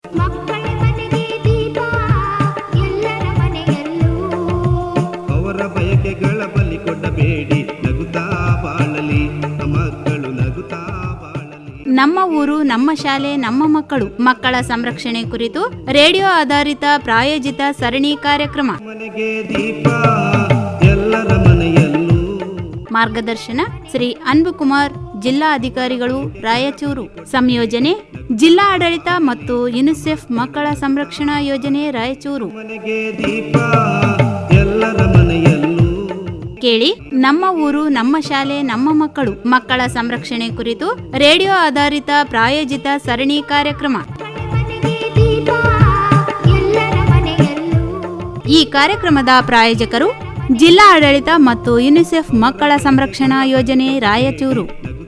ಮಕ್ಕಳ ಮನೆಗೆ ದೀಪ ಎಲ್ಲರ ಮನೆಯಲ್ಲೂ ಅವರ ಬಯಕೆಗಳ ಬಲಿ ಕೊಡಬೇಡಿ ನಗುತ್ತಾ ಬಾಳಲಿ ಮಕ್ಕಳು ನಗುತ್ತಾ ಬಾಳಲಿ ನಮ್ಮ ಊರು ನಮ್ಮ ಶಾಲೆ ನಮ್ಮ ಮಕ್ಕಳು ಮಕ್ಕಳ ಸಂರಕ್ಷಣೆ ಕುರಿತು ರೇಡಿಯೋ ಆಧಾರಿತ ಪ್ರಾಯೋಜಿತ ಸರಣಿ ಕಾರ್ಯಕ್ರಮ ಮನೆಗೆ ದೀಪ ಎಲ್ಲರ ಮನೆಯಲ್ಲೂ ಮಾರ್ಗದರ್ಶನ ಶ್ರೀ ಅನ್ಬುಕುಮಾರ್ ಜಿಲ್ಲಾ ಅಧಿಕಾರಿಗಳು ರಾಯಚೂರು ಸಂಯೋಜನೆ ಜಿಲ್ಲಾ ಆಡಳಿತ ಮತ್ತು ಯುನಿಸೆಫ್ ಮಕ್ಕಳ ಸಂರಕ್ಷಣಾ ಯೋಜನೆ ರಾಯಚೂರು ಮನೆಗೆ ದೀಪ ಎಲ್ಲರ ಮನೆಯಲ್ಲೂ ಕೇಳಿ ನಮ್ಮ ಊರು ನಮ್ಮ ಶಾಲೆ ನಮ್ಮ ಮಕ್ಕಳು ಮಕ್ಕಳ ಸಂರಕ್ಷಣೆ ಕುರಿತು ರೇಡಿಯೋ ಆಧಾರಿತ ಪ್ರಾಯೋಜಿತ ಸರಣಿ ಕಾರ್ಯಕ್ರಮ ಮನೆಗೆ ದೀಪ ಎಲ್ಲರ ಮನೆಯಲ್ಲೂ ಈ ಕಾರ್ಯಕ್ರಮದ ಪ್ರಾಯೋಜಕರು ಜಿಲ್ಲಾ ಆಡಳಿತ ಮತ್ತು ಯುನಿಸೆಫ್ ಮಕ್ಕಳ ಸಂರಕ್ಷಣಾ ಯೋಜನೆ ರಾಯಚೂರು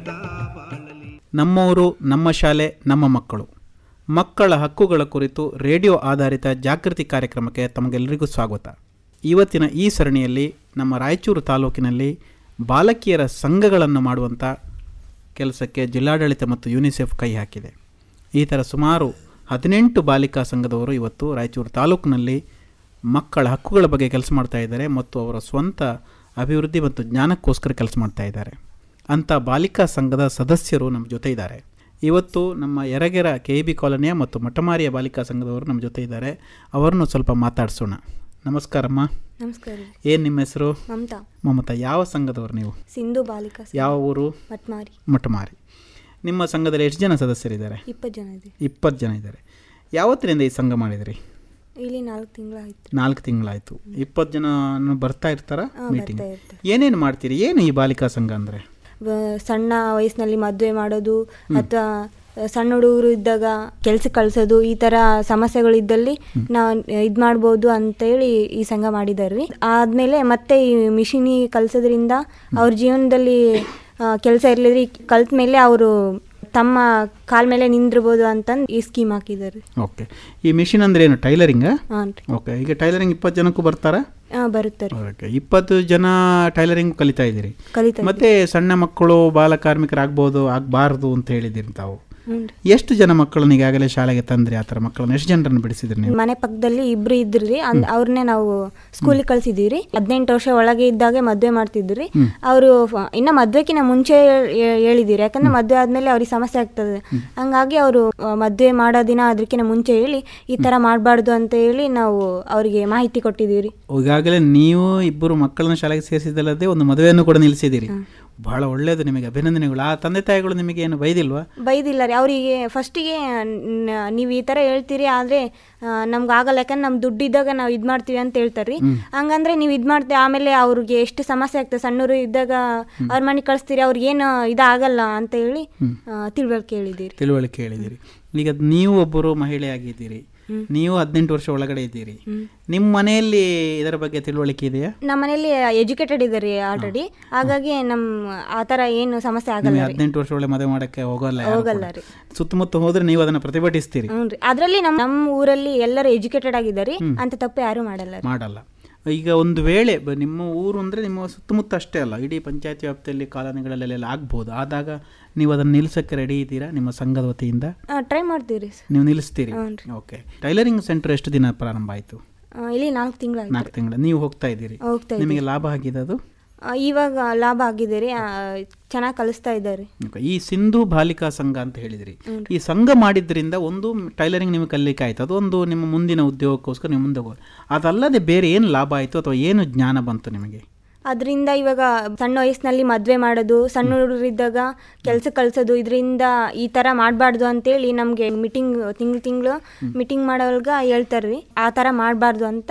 ನಮ್ಮೂರು ನಮ್ಮ ಶಾಲೆ ನಮ್ಮ ಮಕ್ಕಳು ಮಕ್ಕಳ ಹಕ್ಕುಗಳ ಕುರಿತು ರೇಡಿಯೋ ಆಧಾರಿತ ಜಾಗೃತಿ ಕಾರ್ಯಕ್ರಮಕ್ಕೆ ತಮಗೆಲ್ಲರಿಗೂ ಸ್ವಾಗತ ಇವತ್ತಿನ ಈ ಸರಣಿಯಲ್ಲಿ ನಮ್ಮ ರಾಯಚೂರು ತಾಲೂಕಿನಲ್ಲಿ ಬಾಲಕಿಯರ ಸಂಘಗಳನ್ನು ಮಾಡುವಂಥ ಕೆಲಸಕ್ಕೆ ಜಿಲ್ಲಾಡಳಿತ ಮತ್ತು ಯುನಿಸೆಫ್ ಕೈ ಹಾಕಿದೆ ಈ ಥರ ಸುಮಾರು ಹದಿನೆಂಟು ಬಾಲಿಕಾ ಸಂಘದವರು ಇವತ್ತು ರಾಯಚೂರು ತಾಲೂಕಿನಲ್ಲಿ ಮಕ್ಕಳ ಹಕ್ಕುಗಳ ಬಗ್ಗೆ ಕೆಲಸ ಮಾಡ್ತಾ ಇದ್ದಾರೆ ಮತ್ತು ಅವರ ಸ್ವಂತ ಅಭಿವೃದ್ಧಿ ಮತ್ತು ಜ್ಞಾನಕ್ಕೋಸ್ಕರ ಕೆಲಸ ಮಾಡ್ತಾ ಇದ್ದಾರೆ ಅಂಥ ಬಾಲಿಕಾ ಸಂಘದ ಸದಸ್ಯರು ನಮ್ಮ ಜೊತೆ ಇದ್ದಾರೆ ಇವತ್ತು ನಮ್ಮ ಯರಗೆರ ಕೆ ಬಿ ಕಾಲೋನಿಯ ಮತ್ತು ಮಠಮಾರಿಯ ಬಾಲಿಕಾ ಸಂಘದವರು ನಮ್ಮ ಜೊತೆ ಇದ್ದಾರೆ ಅವರನ್ನು ಸ್ವಲ್ಪ ಮಾತಾಡಿಸೋಣ ನಮಸ್ಕಾರಮ್ಮ ನಮಸ್ಕಾರ ರೀ. ಏನು ನಿಮ್ಮ ಹೆಸರು ಮಮತಾ ಮಮತಾ ಯಾವ ಸಂಘದವರು ನೀವು ಸಿಂಧು ಬಾಲಿಕಾ ಸಂಘ, ಯಾವ ಊರು ಮಟ್ಮಾರಿ ಮಠಮಾರಿ ನಿಮ್ಮ ಸಂಘದಲ್ಲಿ ಎಷ್ಟು ಜನ ಸದಸ್ಯರಿದ್ದಾರೆ ಇಪ್ಪತ್ತು ಜನ ಇದೆ ಇಪ್ಪತ್ತು ಜನ ಇದ್ದಾರೆ ಯಾವತ್ತಿನಿಂದ ಈ ಸಂಘ ಮಾಡಿದ್ರಿ ಇಲ್ಲಿ ನಾಲ್ಕು ತಿಂಗಳಾಯ್ತು ನಾಲ್ಕು ತಿಂಗಳಾಯಿತು ಇಪ್ಪತ್ತು ಜನ ಬರ್ತಾ ಇರ್ತಾರ ಹಾ, ಮೀಟಿಂಗ್ ಬರ್ತಾ ಇರ್ತಾರೆ. ಏನೇನು ಮಾಡ್ತೀರಿ ಏನು ಈ ಬಾಲಿಕಾ ಸಂಘ ಅಂದರೆ ವ- ಸಣ್ಣ ವಯಸ್ಸಿನಲ್ಲಿ ಮದುವೆ ಮಾಡೋದು ಅಥವಾ ಸಣ್ಣ ಹುಡುಗರು ಇದ್ದಾಗ ಕೆಲ್ಸಕ್ಕೆ ಕಳ್ಸೋದು ಈ ಥರ ಸಮಸ್ಯೆಗಳಿದ್ದಲ್ಲಿ ನಾವು ಇದು ಮಾಡ್ಬೋದು ಅಂತೇಳಿ ಈ ಸಂಘ ಮಾಡಿದ್ದಾರೆ ರೀ ಆದಮೇಲೆ ಮತ್ತೆ ಈ ಮಿಷಿನಿ ಕಲ್ಸೋದ್ರಿಂದ ಅವ್ರ ಜೀವನದಲ್ಲಿ ಕೆಲಸ ಇರಲಿದ್ರಿ ಕಲ್ತ ಮೇಲೆ ಅವರು ತಮ್ಮ ಕಾಲ ಮೇಲೆ ನಿಂದಿರ್ಬೋದು ಅಂತಂದು ಈ ಸ್ಕೀಮ್ ಹಾಕಿದ್ದಾರೆ ಓಕೆ ಈ ಮಿಷಿನ್ ಅಂದರೆ ಏನು ಟೈಲರಿಂಗಾ ಹಾಂ ರೀ ಓಕೆ ಈಗ ಟೈಲರಿಂಗ್ ಇಪ್ಪತ್ತು ಜನಕ್ಕೂ ಬರ್ತಾರಾ ಹಾಂ ಬರುತ್ತಾರೆ ಓಕೆ ಇಪ್ಪತ್ತು ಜನ ಟೈಲರಿಂಗ್ ಕಲಿತಾ ಇದ್ದೀರಿ ಕಲಿತಾ ಮತ್ತೆ ಸಣ್ಣ ಮಕ್ಕಳು ಬಾಲ ಕಾರ್ಮಿಕರಾಗ್ಬೋದು ಆಗಬಾರ್ದು ಅಂತ ಹೇಳಿದ್ದೀರಿ ತಾವು ಹ್ಞೂ ಎಷ್ಟು ಜನ ಮಕ್ಕಳನ್ನ ಈಗಾಗಲೇ ಶಾಲೆಗೆ ತಂದ್ರಿ ಆ ಥರ ಮಕ್ಕಳನ್ನ ಎಷ್ಟು ಜನರನ್ನು ಬಿಡಿಸಿದ್ರಿ ನೀವು ಮನೆ ಪಕ್ಕದಲ್ಲಿ ಇಬ್ರು ಇದ್ರಿ ಅಂದ್ ಅವ್ರನ್ನೇ ನಾವು ಸ್ಕೂಲಿಗೆ ಕಳ್ಸಿದೀವಿ ಹದಿನೆಂಟು ವರ್ಷ ಒಳಗೆ ಇದ್ದಾಗೆ ಮದ್ವೆ ಮಾಡ್ತಿದ್ರಿ ಅವರು ಇನ್ನ ಮದ್ವೆಕಿನ ಮುಂಚೆ ಹೇ- ಹೇಳಿದಿರಿ ಯಾಕಂದ್ರೆ ಮದ್ವೆ ಆದ್ಮೇಲೆ ಅವ್ರಿಗೆ ಸಮಸ್ಯೆ ಆಗ್ತದೆ ಹಂಗಾಗಿ ಅವರು ಮದ್ವೆ ಮಾಡೋ ದಿನ ಅದಕ್ಕಿಂತ ಮುಂಚೆ ಹೇಳಿ ಈ ತರ ಮಾಡಬಾರ್ದು ಅಂತ ಹೇಳಿ ನಾವು ಅವರಿಗೆ ಮಾಹಿತಿ ಕೊಟ್ಟಿದ್ದೀವಿ ಈಗಾಗಲೇ ನೀವು ಇಬ್ಬರು ಮಕ್ಕಳನ್ನ ಶಾಲೆಗೆ ಸೇರಿಸಿದಲ್ಲದೆ ಒಂದು ಮದುವೆಯನ್ನು ಕೂಡ ನಿಲ್ಲಿಸಿದ್ದೀರಿ ಬಹಳ ಒಳ್ಳೆಯದು ನಿಮಗೆ ಅಭಿನಂದನೆಗಳು ಆ ತಂದೆ ತಾಯಿಗಳು ನಿಮಗೆ ಏನು ಬೈದಿಲ್ವಾ ಬೈದಿಲ್ಲ ರೀ ಅವರಿಗೆ ಫಸ್ಟಿಗೆ ನೀವು ಈ ಥರ ಹೇಳ್ತೀರಿ ಆದರೆ ನಮ್ಗೆ ಆಗಲ್ಲ ಯಾಕಂದ್ರೆ ನಮ್ಮ ದುಡ್ಡು ಇದ್ದಾಗ ನಾವು ಇದು ಮಾಡ್ತೀವಿ ಅಂತ ಹೇಳ್ತಾರೆ ರೀ ಹಂಗಂದ್ರೆ ನೀವು ಇದು ಮಾಡ್ತೀವಿ ಆಮೇಲೆ ಅವ್ರಿಗೆ ಎಷ್ಟು ಸಮಸ್ಯೆ ಆಗ್ತದೆ ಸಣ್ಣವರು ಇದ್ದಾಗ ಅವ್ರ ಮನೆಗೆ ಕಳಿಸ್ತೀರಿ ಅವ್ರಿಗೇನು ಇದಾಗಲ್ಲ ಅಂತ ಹೇಳಿ ಆ, ತಿಳುವಳಿಕೆ ಹೇಳಿದ್ದೀರಿ ತಿಳುವಳಿಕೆ ಹೇಳಿದ್ದೀರಿ ಈಗ ನೀವು ಒಬ್ಬರು ಮಹಿಳೆಯಾಗಿದ್ದೀರಿ ನೀವು ಹದಿನೆಂಟು ವರ್ಷ ಒಳಗಡೆ ಇದ್ದೀರಿ ನಿಮ್ಮ ಮನೆಯಲ್ಲಿ ಇದರ ಬಗ್ಗೆ ತಿಳುವಳಿಕೆ ಇದೆಯಾ ನಮ್ಮ ಮನೇಲಿ ಎಜುಕೇಟೆಡ್ ಇದ್ದಾರೆ ಆಲ್ರೆಡಿ ಹಾಗಾಗಿ ನಮ್ಮ ಆ ಥರ ಏನು ಸಮಸ್ಯೆ ಆಗಲ್ಲ ನಿಮಗೆ ರೀ ಹದಿನೆಂಟು ವರ್ಷ ಒಳ್ಳೆ ಮದುವೆ ಮಾಡೋಕ್ಕೆ ಹೋಗಲ್ಲ ಯಾರು ಹೋಗಲ್ಲ ಕೂಡ. ರೀ. ಸುತ್ತಮುತ್ತ ಹೋದ್ರೆ ನೀವು ಅದನ್ನು ಪ್ರತಿಭಟಿಸ್ತೀರಿ ಹ್ಞೂ ರೀ ಅದರಲ್ಲಿ ನಮ್ಮ ನಮ್ಮ ಊರಲ್ಲಿ ಎಲ್ಲರೂ ಎಜುಕೇಟೆಡ್ ಆಗಿದ್ದಾರೆ ಅಂತ ತಪ್ಪು ಯಾರೂ ಮಾಡಲ್ಲ ರೀ ಮಾಡಲ್ಲ ಈಗ ಒಂದು ವೇಳೆ ಬ- ನಿಮ್ಮ ಊರು ಅಂದರೆ ನಿಮ್ಮ ಸುತ್ತಮುತ್ತ ಅಷ್ಟೇ ಅಲ್ಲ ಇಡೀ ಪಂಚಾಯತಿ ವ್ಯಾಪ್ತಿಯಲ್ಲಿ ಕಾಲೋನಿಗಳಲ್ಲೆಲ್ಲ ಆಗ್ಬೋದು ಆದಾಗ ನೀವು ಅದನ್ನು ನಿಲ್ಲಿಸೋಕ್ಕೆ ರೆಡಿ ಇದ್ದೀರಾ ನಿಮ್ಮ ಸಂಘದ ವತಿಯಿಂದ ಟ್ರೈ ಮಾಡ್ತೀವಿ ರೀ ನೀವು ನಿಲ್ಲಿಸ್ತೀರಿ ಓಕೆ ಟೈಲರಿಂಗ್ ಸೆಂಟರ್ ಎಷ್ಟು ದಿನ ಪ್ರಾರಂಭ ಆಯಿತು ಆ, ಇಲ್ಲಿ ನಾಲ್ಕು ತಿಂಗಳಾಯ್ತು ನಾಲ್ಕು ತಿಂಗಳು ನೀವು ಹೋಗ್ತಾ ಇದ್ದೀರಿ ಹೋಗ್ತಾ ನಿಮಗೆ ಲಾಭ ಆಗಿದೆ ಅದು ಆ, ಇವಾಗ ಲಾಭ ಆಗಿದೆ ರೀ ಚೆನ್ನಾಗಿ ಕಲಿಸ್ತಾ ಇದ್ದಾರೆ Okay. ಈ ಸಿಂಧು ಬಾಲಿಕಾ ಸಂಘ ಅಂತ ಹೇಳಿದ್ರಿ ಈ ಸಂಘ ಮಾಡಿದ್ರಿಂದ ಒಂದು ಟೈಲರಿಂಗ್ ನಿಮಗೆ ಕಲಿಲಿಕ್ಕೆ ಆಯ್ತು ಅದೊಂದು ನಿಮ್ಮ ಮುಂದಿನ ಉದ್ಯೋಗಕ್ಕೋಸ್ಕರ ನೀವು ಮುಂದೆ ಹೋಗಿ ಅದಲ್ಲದೆ ಬೇರೆ ಏನು ಲಾಭ ಆಯಿತು ಅಥವಾ ಏನು ಜ್ಞಾನ ಬಂತು ನಿಮಗೆ ಅದರಿಂದ ಇವಾಗ ಸಣ್ಣ ವಯಸ್ಸಿನಲ್ಲಿ ಮದುವೆ ಮಾಡೋದು ಸಣ್ಣ ಹುಡುಗರಿದ್ದಾಗ ಕೆಲಸ ಕಳ್ಸೋದು ಇದರಿಂದ ಈ ಥರ ಮಾಡಬಾರ್ದು ಅಂತೇಳಿ ನಮಗೆ ಮೀಟಿಂಗ್ ತಿಂಗಳು ತಿಂಗಳು ಮೀಟಿಂಗ್ ಮಾಡೋವಾಗ ಹೇಳ್ತಾರೆ ರೀ ಆ ಥರ ಮಾಡಬಾರ್ದು ಅಂತ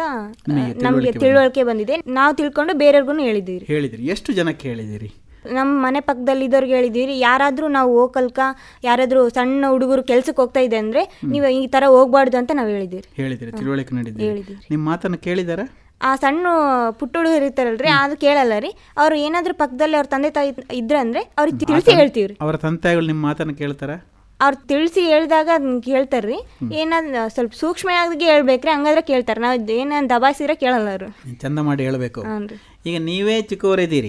ನಮಗೆ ತಿಳುವಳಿಕೆ ಬಂದಿದೆ ನಾವು ತಿಳ್ಕೊಂಡು ಬೇರೆಯವ್ರಿಗೂ ಹೇಳಿದ್ದೀವಿ ಹೇಳಿದಿರಿ ಎಷ್ಟು ಜನಕ್ಕೆ ಹೇಳಿದಿರಿ ನಮ್ಮ ಮನೆ ಪಕ್ಕದಲ್ಲಿ ಇದ್ದವ್ರಿಗೆ ಹೇಳಿದ್ದೀವಿ ಯಾರಾದರೂ ನಾವು ಹೋಗಲ್ಕ ಯಾರಾದರೂ ಸಣ್ಣ ಹುಡುಗರು ಕೆಲ್ಸಕ್ಕೆ ಹೋಗ್ತಾ ಇದೆ ಅಂದರೆ ನೀವು ಈ ಥರ ಹೋಗ್ಬಾರ್ದು ಅಂತ ನಾವು ಹೇಳಿದ್ದೀವಿ ಹೇಳಿದಿರಿ ತಿಳುವಳಿಕೆ ನೀಡಿದ್ದೀರಿ ಹೇಳಿದ್ದೀರಿ. ನಿಮ್ಮ ಮಾತನ್ನು ಕೇಳಿದಾರ ಆ ಸಣ್ಣ ಪುಟ್ಟ ಹುಡುಗರು ಇರ್ತಾರಲ್ರಿ ಅದು ಕೇಳಲ್ಲ ರೀ ಅವ್ರು ಏನಾದ್ರೂ ಪಕ್ಕದಲ್ಲಿ ಅವ್ರ ತಂದೆ ತಾಯಿ ಇದ್ರಂದ್ರೆ ಅವ್ರಿಗೆ ತಿಳಿಸಿ ಹೇಳ್ತೀವಿ ರೀ ಅವರ ತಂದೆಗಳು ನಿಮ್ಮ ಮಾತನ್ನು ಕೇಳ್ತಾರ ಅವ್ರು ತಿಳಿಸಿ ಹೇಳಿದಾಗ ಅದನ್ನ ಕೇಳ್ತಾರ್ರಿ ಏನಾದ್ರು ಸ್ವಲ್ಪ ಸೂಕ್ಷ್ಮವಾಗಿ ಹೇಳ್ಬೇಕ್ರಿ ಹಂಗಾದ್ರೆ ಕೇಳ್ತಾರೆ ನಾವು ಏನಾದ್ರು ದಬಾಯಿಸಿದ್ರೆ ಕೇಳಲ್ಲ ಅವರು ಚಂದ ಮಾಡಿ ಹೇಳಬೇಕು ಹಾಂ ರೀ ಈಗ ನೀವೇ ಚಿಕ್ಕವರಿದ್ದೀರಿ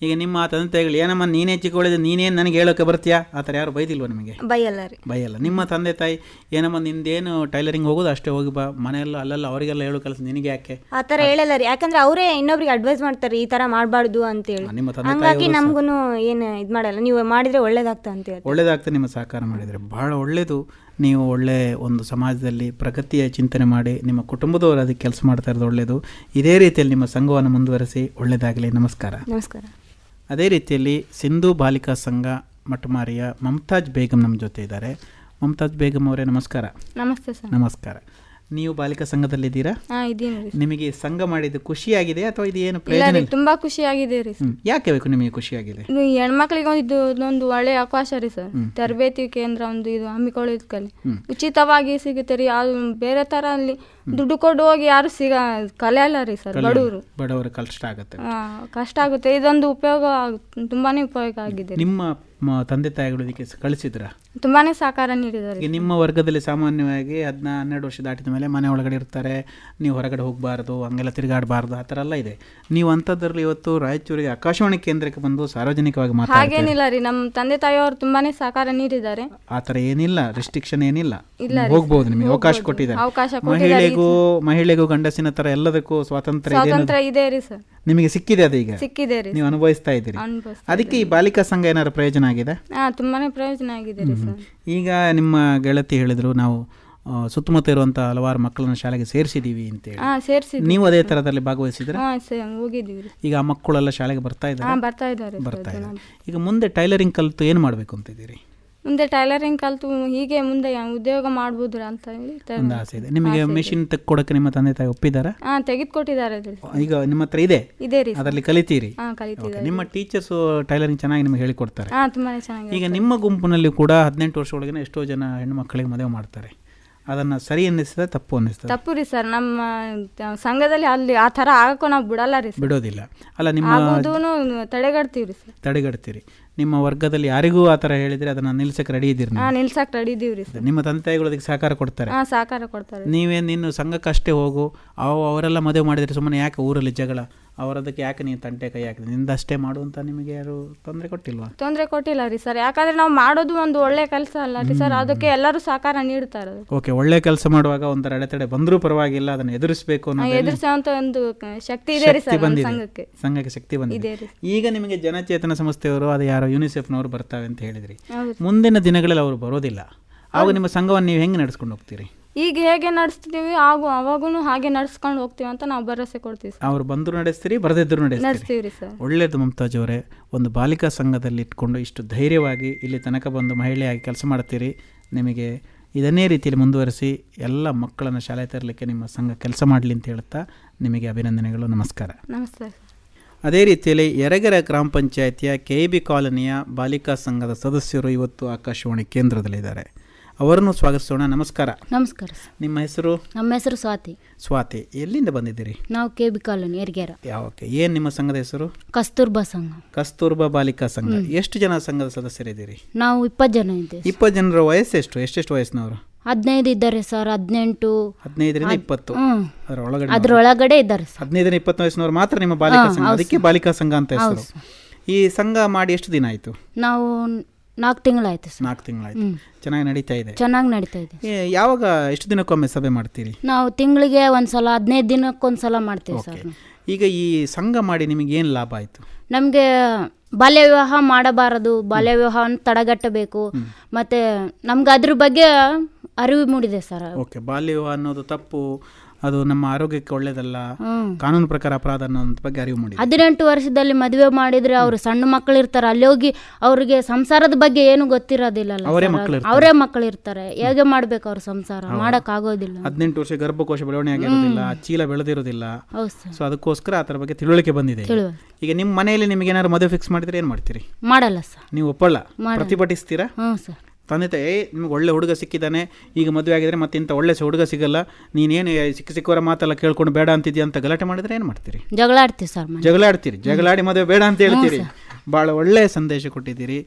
ಈಗ ನಿಮ್ಮ ತಂದೆ ತಾಯಿಗಳು ಏನಮ್ಮ ನೀನೇ ಚಿಕ್ಕವಳಿದ್ರೆ ನೀನೇನು ನನಗೆ ಹೇಳೋಕೆ ಬರ್ತೀಯಾ ಆ ಥರ ಯಾರು ಬೈದಿಲ್ವ ನಿಮಗೆ ಬೈಯಲ್ಲ ರೀ ಬೈಯಲ್ಲ ನಿಮ್ಮ ತಂದೆ ತಾಯಿ ಏನಮ್ಮ ನಿಂದೇನು ಟೈಲರಿಂಗ್ ಹೋಗೋದು ಅಷ್ಟೇ ಹೋಗಿ ಬಾ ಮನೆಯಲ್ಲ ಅಲ್ಲೆಲ್ಲ ಅವರಿಗೆಲ್ಲ ಹೇಳೋ ಕೆಲಸ ನಿನಗೆ ಯಾಕೆ ಆ ಥರ ಹೇಳಲ್ಲ ರೀ ಯಾಕಂದ್ರೆ ಅವರೇ ಇನ್ನೊಬ್ರಿಗೆ ಅಡ್ವೈಸ್ ಮಾಡ್ತಾರೆ ಈ ಥರ ಮಾಡಬಾರ್ದು ಅಂತೇಳಿ ನಿಮ್ಮ ತಂದೆ ಹಂಗಾಗಿ ನಮ್ಗೂ ಏನು ಇದು ಮಾಡಲ್ಲ ನೀವು ಮಾಡಿದ್ರೆ ಒಳ್ಳೇದಾಗ್ತಾ ಅಂತ ಹೇಳ್ತಾರೆ ಒಳ್ಳೇದಾಗ್ತದೆ ನಿಮ್ಮ ಸಹಕಾರ ಮಾಡಿದರೆ ಬಹಳ ಒಳ್ಳೆಯದು ನೀವು ಒಳ್ಳೆ ಒಂದು ಸಮಾಜದಲ್ಲಿ ಪ್ರಗತಿಯ ಚಿಂತನೆ ಮಾಡಿ ನಿಮ್ಮ ಕುಟುಂಬದವರು ಅದಕ್ಕೆ ಕೆಲಸ ಮಾಡ್ತಾ ಇರೋದು ಒಳ್ಳೆಯದು ಇದೇ ರೀತಿಯಲ್ಲಿ ನಿಮ್ಮ ಸಂಘವನ್ನು ಮುಂದುವರಿಸಿ ಒಳ್ಳೆಯದಾಗಲಿ ನಮಸ್ಕಾರ ನಮಸ್ಕಾರ ಅದೇ ರೀತಿಯಲ್ಲಿ ಸಿಂಧು ಬಾಲಿಕಾ ಸಂಘ ಮಠಮಾರಿಯ ಮಮತಾಜ್ ಬೇಗಂ ನಮ್ಮ ಜೊತೆ ಇದ್ದಾರೆ ಮಮತಾಜ್ ಬೇಗಂ ಅವರೇ ನಮಸ್ಕಾರ ನಮಸ್ತೆ ಸರ್ ನಮಸ್ಕಾರ ನೀವು ಬಾಲಿಕಾ ಸಂಘದಲ್ಲಿದ್ದೀರಾ ಹಾಂ ಇದ್ದೀನಿ ರೀ ನಿಮಗೆ ಈ ಸಂಘ ಮಾಡಿದ್ದು ಖುಷಿಯಾಗಿದೆ ಅಥವಾ ಇದು ಏನು ಇಲ್ಲ ಪ್ರಯೋಜನ ರೀ ಇಲ್ಲ ತುಂಬಾ ಖುಷಿಯಾಗಿದೆ ರೀ ಹ್ಮ್. ಯಾಕೆ ಬೇಕು ನಿಮಗೆ ಖುಷಿಯಾಗಿದೆ ಇದು ಹೆಣ್ಮಕ್ಳಿಗೆ ಒಂದು ಇದು ಒಂದು ಒಳ್ಳೆಯ ಅವಕಾಶ ರೀ ಸರ್ ತರಬೇತಿ ಕೇಂದ್ರ ಒಂದು ಇದು ಹಮ್ಮಿಕೊಳ್ಳೋದು ಕಲಿ ಉಚಿತವಾಗಿ ಸಿಗುತ್ತೆ ರೀ ಯಾವುದು ಬೇರೆ ಥರ ಅಲ್ಲಿ ದುಡ್ಡು ಕೊಟ್ಟು ಹೋಗಿ ಯಾರು ಸಿಗ ಕಲಿಯಲ್ಲ ರೀ ಸರ್ ಬಡವರು ಬಡವರ ಕಷ್ಟ ಆಗುತ್ತೆ ಆ, ಕಷ್ಟ ಆಗುತ್ತೆ ಇದೊಂದು ಉಪಯೋಗ ಆಗ್- ತುಂಬಾನೇ ಉಪಯೋಗ ಆಗಿದೆ ರೀ. ನಿಮ್ಮ ಮ- ತಂದೆ ತಾಯಿಗಳು ಇದಕ್ಕೆ ಕಳಿಸಿದ್ರ ತುಂಬಾನೇ ಸಹಕಾರ ನೀಡಿದ್ದಾರೆ ಈಗ ನಿಮ್ಮ ವರ್ಗದಲ್ಲಿ ಸಾಮಾನ್ಯವಾಗಿ ಹದಿನ ಹನ್ನೆರಡು ವರ್ಷ ದಾಟಿದ ಮೇಲೆ ಮನೆ ಒಳಗಡೆ ಇರ್ತಾರೆ ನೀವು ಹೊರಗಡೆ ಹೋಗಬಾರ್ದು ಹಂಗೆಲ್ಲ ತಿರುಗಾಡಬಾರ್ದು ಆ ಥರ ಎಲ್ಲ ಇದೆ ನೀವು ಅಂಥದ್ರಲ್ಲಿ ಇವತ್ತು ರಾಯಚೂರಿಗೆ ಆಕಾಶವಾಣಿ ಕೇಂದ್ರಕ್ಕೆ ಬಂದು ಸಾರ್ವಜನಿಕವಾಗಿ ಮಾತಾಡ್ತಾರೆ ಹಾಗೇನಿಲ್ಲ ರೀ ನಮ್ಮ ತಂದೆ ತಾಯಿಯವರು ತುಂಬಾನೇ ಸಹಕಾರ ನೀಡಿದ್ದಾರೆ ಆ ಥರ ಏನಿಲ್ಲ ರಿಸ್ಟ್ರಿಕ್ಷನ್ ಏನಿಲ್ಲ ಹೋಗ್ಬೋದು ನಿಮಗೆ ಅವಕಾಶ ಕೊಟ್ಟಿದ್ದಾರೆ ಅವಕಾಶ ಮಹಿಳೆಗೂ ಮಹಿಳೆಗೂ ಗಂಡಸಿನ ಥರ ಎಲ್ಲದಕ್ಕೂ ಸ್ವಾತಂತ್ರ್ಯ ಇದೆ ಅನ್ನೋದು ಸ್ವಾತಂತ್ರ್ಯ ಇದೆ ರೀ ಸರ್ ನಿಮಗೆ ಸಿಕ್ಕಿದೆ ಅದು ಈಗ ಸಿಕ್ಕಿದೆ ರೀ ನೀವು ಅನುಭವಿಸ್ತಾ ಇದ್ದೀರಿ ಅನುಭವಿಸ್ತಾ ಅದಕ್ಕೆ ಈ ಬಾಲಿಕಾ ಸಂಘ ಏನಾದ್ರು ಪ್ರಯೋಜನ ಆಗಿದೆ ಹಾ ತುಂಬಾನೇ ಪ್ರಯೋಜನ ಆಗಿದೆ ರೀ ಸರ್ ಈಗ ನಿಮ್ಮ ಗೆಳತಿ ಹೇಳಿದ್ರು ನಾವು ಆ, ಸುತ್ತಮುತ್ತ ಇರುವಂಥ ಹಲವಾರು ಮಕ್ಕಳನ್ನ ಶಾಲೆಗೆ ಸೇರಿಸಿದ್ದೀವಿ ಅಂತೇಳಿ ಹಾ ಸೇರ್ಸಿದ್ವಿ ನೀವು ಅದೇ ಥರದಲ್ಲಿ ಭಾಗವಹಿಸಿದ್ರೆ ಹಾ ಸೇ ಹೋಗಿದ್ದೀವಿ ರೀ ಈಗ ಆ ಮಕ್ಕಳೆಲ್ಲ ಶಾಲೆಗೆ ಬರ್ತಾ ಹಾ ಇದ್ದಾರೆ ಬರ್ತಾ ಇದ್ದಾರೆ ಸರ್ ಬರ್ತಾ ಜನ. ಇದ್ದಾರೆ ಈಗ ಮುಂದೆ ಟೈಲರಿಂಗ್ ಕಲಿತು ಏನು ಮಾಡಬೇಕು ಅಂತಿದ್ದೀರಿ ಮುಂದೆ ಟೈಲರಿಂಗ್ ಕಲ್ತು ಹೀಗೆ ಮುಂದೆ ಉದ್ಯೋಗ ಮಾಡ್ಬೋದು ಅಂತ ಹೇಳಿ ತ- ಒಂದು ಆಸೆ ಇದೆ ನಿಮಗೆ ಮೆಷಿನ್ ತೆಕ್ಕೊಡಕ್ಕೆ ನಿಮ್ಮ ತಂದೆ ತಾಯಿ ಒಪ್ಪಿದ್ದಾರಾ ಹಾ ತೆಗೆದುಕೊಟ್ಟಿದ್ದಾರೆ ರೀ ಈಗ ನಿಮ್ಮ ಹತ್ರ ಇದೆ ಇದೆ ರೀ ಅದರಲ್ಲಿ ಕಲಿತೀರಿ ಹಾ ಓಕೆ ಕಲಿತಿದ್ದಾರೆ ನಿಮ್ಮ ಟೀಚರ್ಸು ಟೈಲರಿಂಗ್ ಚೆನ್ನಾಗಿ ನಿಮಗೆ ಹೇಳಿಕೊಡ್ತಾರೆ ಹಾ ತುಂಬಾನೇ ಚೆನ್ನಾಗಿದೆ ಈಗ ನಿಮ್ಮ ಗುಂಪಿನಲ್ಲಿ ಕೂಡ ಹದಿನೆಂಟು ವರ್ಷ ಒಳಗಿನ ಎಷ್ಟೋ ಜನ ಹೆಣ್ಣು ಮಕ್ಕಳಿಗೆ ಮದುವೆ ಮಾಡ್ತಾರೆ ಅದನ್ನು ಸರಿ ಅನ್ನಿಸ್ತದೆ ತಪ್ಪು ಅನ್ನಿಸ್ತದೆ ತಪ್ಪು ರೀ ಸರ್ ನಮ್ಮ ತ- ಸಂಘದಲ್ಲಿ ಅಲ್ಲಿ ಆ ಥರ ಆಗಕ್ಕೂ ನಾವು ಬಿಡಲ್ಲ ರೀ ಸರ್ ಬಿಡೋದಿಲ್ಲ ಅಲ್ಲ ನಿಮ್ಮ ಆಗೋದೂ ತಡೆಗಟ್ತೀವಿ ರೀ ಸರ್ ತಡೆಗಟ್ತೀರಿ ನಿಮ್ಮ ವರ್ಗದಲ್ಲಿ ಯಾರಿಗೂ ಆ ಥರ ಹೇಳಿದರೆ ಅದನ್ನು ನಿಲ್ಸಕ್ಕೆ ರೆಡಿ ಇದ್ದೀರಿ ಹಾ ನೀವು ನಿಲ್ಸಕ್ ರೆಡಿ ಇದೀವಿ ರೀ ಸರ್ ನಿಮ್ಮ ತಂದೆ ತಾಯಿಗಳು ಅದಕ್ಕೆ ಸಹಕಾರ ಕೊಡ್ತಾರೆ ಹಾ ಸಹಕಾರ ಕೊಡ್ತಾರೆ ನೀವೇನು ನಿನ್ನ ಸಂಘಕ್ಕಷ್ಟೇ ಹೋಗು ಅವು ಅವರೆಲ್ಲ ಮದುವೆ ಮಾಡಿದರೆ ಸುಮ್ಮನೆ ಯಾಕೆ ಊರಲ್ಲಿ ಜಗಳ ಅವರದಕ್ಕೆ ಯಾಕೆ ನೀವು ತಂಟೆ ಕೈ ಹಾಕಿದೆ ನಿಂದಷ್ಟೇ ಮಾಡು ಅಂತ ನಿಮಗೆ ಯಾರು ತೊಂದರೆ ಕೊಟ್ಟಿಲ್ವಾ ತೊಂದರೆ ಕೊಟ್ಟಿಲ್ಲ ರೀ ಸರ್ ಯಾಕಂದ್ರೆ ನಾವು ಮಾಡೋದು ಒಂದು ಒಳ್ಳೆ ಕೆಲಸ ಅಲ್ಲ ರೀ ಸರ್ ಅದಕ್ಕೆ ಎಲ್ಲರೂ ಸಹಕಾರ ನೀಡ್ತಾರೆ ಓಕೆ ಒಳ್ಳೆ ಕೆಲಸ ಮಾಡುವಾಗ ಒಂಥರ ಅಡೆತಡೆ ಬಂದರೂ ಪರವಾಗಿಲ್ಲ ಅದನ್ನು ಎದುರಿಸಬೇಕು ಅನ್ನೋದು ಎದುರಿಸುವಂತ ಒಂದು ಕ- ಶಕ್ತಿ ಇದೆ ರೀ ಶಕ್ತಿ ಸರ್ ನಮ್ಮ ಬಂದಿದೆ ಸಂಘಕ್ಕೆ ಸಂಘಕ್ಕೆ ಶಕ್ತಿ ಬಂದಿದೆ ಇದೆ ರೀ ಈಗ ನಿಮಗೆ ಜನಚೇತನ ಸಂಸ್ಥೆಯವರು ಅದು ಯಾರೋ ಯುನಿಸೆಫ್ನವರು ಬರ್ತಾವೆ ಅಂತ ಹೇಳಿದ್ರಿ ಹೌದು ಮುಂದಿನ ದಿನಗಳಲ್ಲಿ ಅವರು ಬರೋದಿಲ್ಲ ಆವಾಗ ನಿಮ್ಮ ಸಂಘವನ್ನು ನೀವು ಹೆಂಗೆ ನಡೆಸ್ಕೊಂಡು ಹೋಗ್ತೀರಿ ಈಗ ಹೇಗೆ ನಡೆಸ್ತೀವಿ ಹಾಗೂ ಅವಾಗೂ ಹಾಗೆ ನಡ್ಸ್ಕೊಂಡು ಹೋಗ್ತೀವಿ ಅಂತ ನಾವು ಭರವಸೆ ಕೊಡ್ತೀವಿ ಸರ್ ಅವ್ರು ಬಂದರೂ ನಡೆಸ್ತೀರಿ ಬರದಿದ್ದರೂ ನಡೆಸ್ತೀರಿ ನಡೆಸ್ತೀವಿ ರೀ ಸರ್ ಒಳ್ಳೆಯದು ಮಮತಾಜ್ ಅವರೇ ಒಂದು ಬಾಲಿಕಾ ಸಂಘದಲ್ಲಿ ಇಟ್ಕೊಂಡು ಇಷ್ಟು ಧೈರ್ಯವಾಗಿ ಇಲ್ಲಿ ತನಕ ಬಂದು ಮಹಿಳೆಯಾಗಿ ಕೆಲಸ ಮಾಡ್ತೀರಿ ನಿಮಗೆ ಇದನ್ನೇ ರೀತಿಯಲ್ಲಿ ಮುಂದುವರಿಸಿ ಎಲ್ಲ ಮಕ್ಕಳನ್ನು ಶಾಲೆ ತರಲಿಕ್ಕೆ ನಿಮ್ಮ ಸಂಘ ಕೆಲಸ ಮಾಡಲಿ ಅಂತ ಹೇಳ್ತಾ ನಿಮಗೆ ಅಭಿನಂದನೆಗಳು ನಮಸ್ಕಾರ ನಮಸ್ತೆ ಸರ್ ಅದೇ ರೀತಿಯಲ್ಲಿ ಯರಗೆರೆ ಗ್ರಾಮ ಪಂಚಾಯಿತಿಯ ಕೆ ಬಿ ಕಾಲನಿಯ ಬಾಲಿಕಾ ಸಂಘದ ಸದಸ್ಯರು ಇವತ್ತು ಆಕಾಶವಾಣಿ ಕೇಂದ್ರದಲ್ಲಿದ್ದಾರೆ ಅವರನ್ನು ಸ್ವಾಗತಿಸೋಣ ನಮಸ್ಕಾರ ನಮಸ್ಕಾರ ಸರ್ ನಿಮ್ಮ ಹೆಸರು ನಮ್ಮ ಹೆಸರು ಸ್ವಾತಿ ಸ್ವಾತಿ ಎಲ್ಲಿಂದ ಬಂದಿದ್ದೀರಿ ನಾವು ಕೆ ಬಿ ಕಾಲೋನಿ ಎರ್ಗೇರ ಯಾವಕ್ಕೆ ಏನು ನಿಮ್ಮ ಸಂಘದ ಹೆಸರು ಕಸ್ತೂರ್ಬಾ ಸಂಘ ಕಸ್ತೂರ್ಬಾ ಬಾಲಿಕಾ ಸಂಘ ಎಷ್ಟು ಜನ ಸಂಘದ ಸದಸ್ಯರಿದ್ದೀರಿ ನಾವು ಇಪ್ಪತ್ತು ಜನ ಇದ್ದೇವೆ ಇಪ್ಪತ್ತು ಜನರ ವಯಸ್ಸು ಎಷ್ಟು ಎಷ್ಟೆಷ್ಟು ವಯಸ್ಸಿನವರು ಹದಿನೈದು ಇದ್ದಾರೆ ಸರ್ ಹದಿನೆಂಟು ಹದಿನೈದರಿಂದ ಇಪ್ಪತ್ತು ಹ್ಞೂ ಅದರ ಒಳಗಡೆ ಅದ್ರೊಳಗಡೆ ಇದ್ದಾರೆ ಸರ್ ಹದಿನೈದರಿಂದ ಇಪ್ಪತ್ತು ವಯಸ್ಸಿನವರು ಮಾತ್ರ ನಿಮ್ಮ ಬಾಲಿಕಾ ಸಂಘ ಅದಕ್ಕೆ ಬಾಲಿಕಾ ಸಂಘ ಅಂತ ಹೆಸರು ಈ ಸಂಘ ಮಾಡಿ ಎಷ್ಟು ದಿನ ಆಯಿತು ನಾವು ನಾಲ್ಕು ತಿಂಗಳಾಯ್ತು ಸರ್ ನಾಲ್ಕು ತಿಂಗಳಾಯ್ತು ಚೆನ್ನಾಗಿ ನಡೀತಾ ಇದೆ ಚೆನ್ನಾಗಿ ನಡೀತಾ ಇದೆ ಏ, ಯಾವಾಗ ಎಷ್ಟು ದಿನಕ್ಕೊಮ್ಮೆ ಸಭೆ ಮಾಡ್ತೀರಿ ನಾವು ತಿಂಗಳಿಗೆ ಒಂದ್ಸಲ ಹದಿನೈದು ದಿನಕ್ಕೊಂದ್ಸಲ ಮಾಡ್ತೀವಿ ಸರ್ ಓಕೆ ಈಗ ಈ ಸಂಘ ಮಾಡಿ ನಿಮಗೆ ಏನು ಲಾಭ ಆಯಿತು ನಮಗೆ ಬಾಲ್ಯ ವಿವಾಹ ಮಾಡಬಾರದು ಬಾಲ್ಯ ವಿವಾಹವನ್ನು ತಡೆಗಟ್ಟಬೇಕು ಮತ್ತೆ ನಮ್ಗೆ ಅದ್ರ ಬಗ್ಗೆ ಅರಿವು ಮೂಡಿದೆ ಸರ್ ಓಕೆ ಬಾಲ್ಯ ವಿವಾಹ ಅನ್ನೋದು ತಪ್ಪು ಅದು ನಮ್ಮ ಆರೋಗ್ಯಕ್ಕೆ ಒಳ್ಳೇದಲ್ಲ ಹ್ಮ್ ಕಾನೂನು ಪ್ರಕಾರ ಅಪರಾಧ ಅನ್ನೋದ್ರ ಬಗ್ಗೆ ಅರಿವು ಮಾಡಿ ಹದಿನೆಂಟು ವರ್ಷದಲ್ಲಿ ಮದುವೆ ಮಾಡಿದ್ರೆ ಅವರು ಸಣ್ಣ ಮಕ್ಕಳು ಇರ್ತಾರೆ ಅಲ್ಲಿ ಹೋಗಿ ಅವ್ರಿಗೆ ಸಂಸಾರದ ಬಗ್ಗೆ ಏನು ಗೊತ್ತಿರೋದಿಲ್ಲ ಅವರೇ ಮಕ್ಕಳು ಇರ್ತಾರೆ. ಅವರೇ ಮಕ್ಕಳು ಇರ್ತಾರೆ ಹೇಗೆ ಮಾಡ್ಬೇಕು ಅವ್ರ ಸಂಸಾರ ಮಾಡಕ್ ಆಗೋದಿಲ್ಲ ಹದಿನೆಂಟು ವರ್ಷ ಗರ್ಭಕೋಶ ಬೆಳವಣಿಗೆ ಆಗಿರೋದಿಲ್ಲ ಚೀಲ ಬೆಳೆದಿರೋದಿಲ್ಲ ಹೌದು ಸರ್ ಸೊ ಅದಕ್ಕೋಸ್ಕರ ಆ ಥರ ಬಗ್ಗೆ ತಿಳುವಳಿಕೆ ಬಂದಿದೆ ಈಗ. ತಿಳುವಳಿಕೆ. ಈಗ ನಿಮ್ಮ ಮನೆಯಲ್ಲಿ ನಿಮಗೆ ಏನಾದ್ರು ಮದುವೆ ಫಿಕ್ಸ್ ಮಾಡಿದ್ರೆ ಏನು ಮಾಡ್ತೀರಿ ಮಾಡಲ್ಲ ಸರ್ ನೀವು ಒಪ್ಪಲ್ಲ ಮಾಡಲ್ಲ. ಪ್ರತಿಭಟಿಸ್ತೀರಾ ಹ್ಞೂ ಸರ್ ತಂದೆ ತಾಯಿ ಏ ನಿಮ್ಗೆ ಒಳ್ಳೆ ಹುಡುಗ ಸಿಕ್ಕಿದ್ದಾನೆ ಈಗ ಮದುವೆ ಆಗಿದ್ರೆ ಮತ್ತೆ ಇಂಥ ಒಳ್ಳೆ ಹುಡುಗ ಸಿಗಲ್ಲ ನೀನೇನು ಸಿಕ್ಕ ಸಿಕ್ಕವರ ಮಾತೆಲ್ಲ ಕೇಳ್ಕೊಂಡು ಬೇಡ ಅಂತಿದ್ಯಾ ಅಂತ ಗಲಾಟೆ ಮಾಡಿದ್ರೆ ಏನು ಮಾಡ್ತೀರಿ ಜಗಳ ಆಡ್ತೀವಿ ಸರ್ ಮನೆ ಜಗಳಾಡ್ತೀರಿ ಜಗಳಾಡಿ ಮದುವೆ ಬೇಡ ಅಂತ ಹೇಳ್ತೀರಿ ಭಾಳ ಒಳ್ಳೆಯ ಸಂದೇಶ ಕೊಟ್ಟಿದ್ದೀರಿ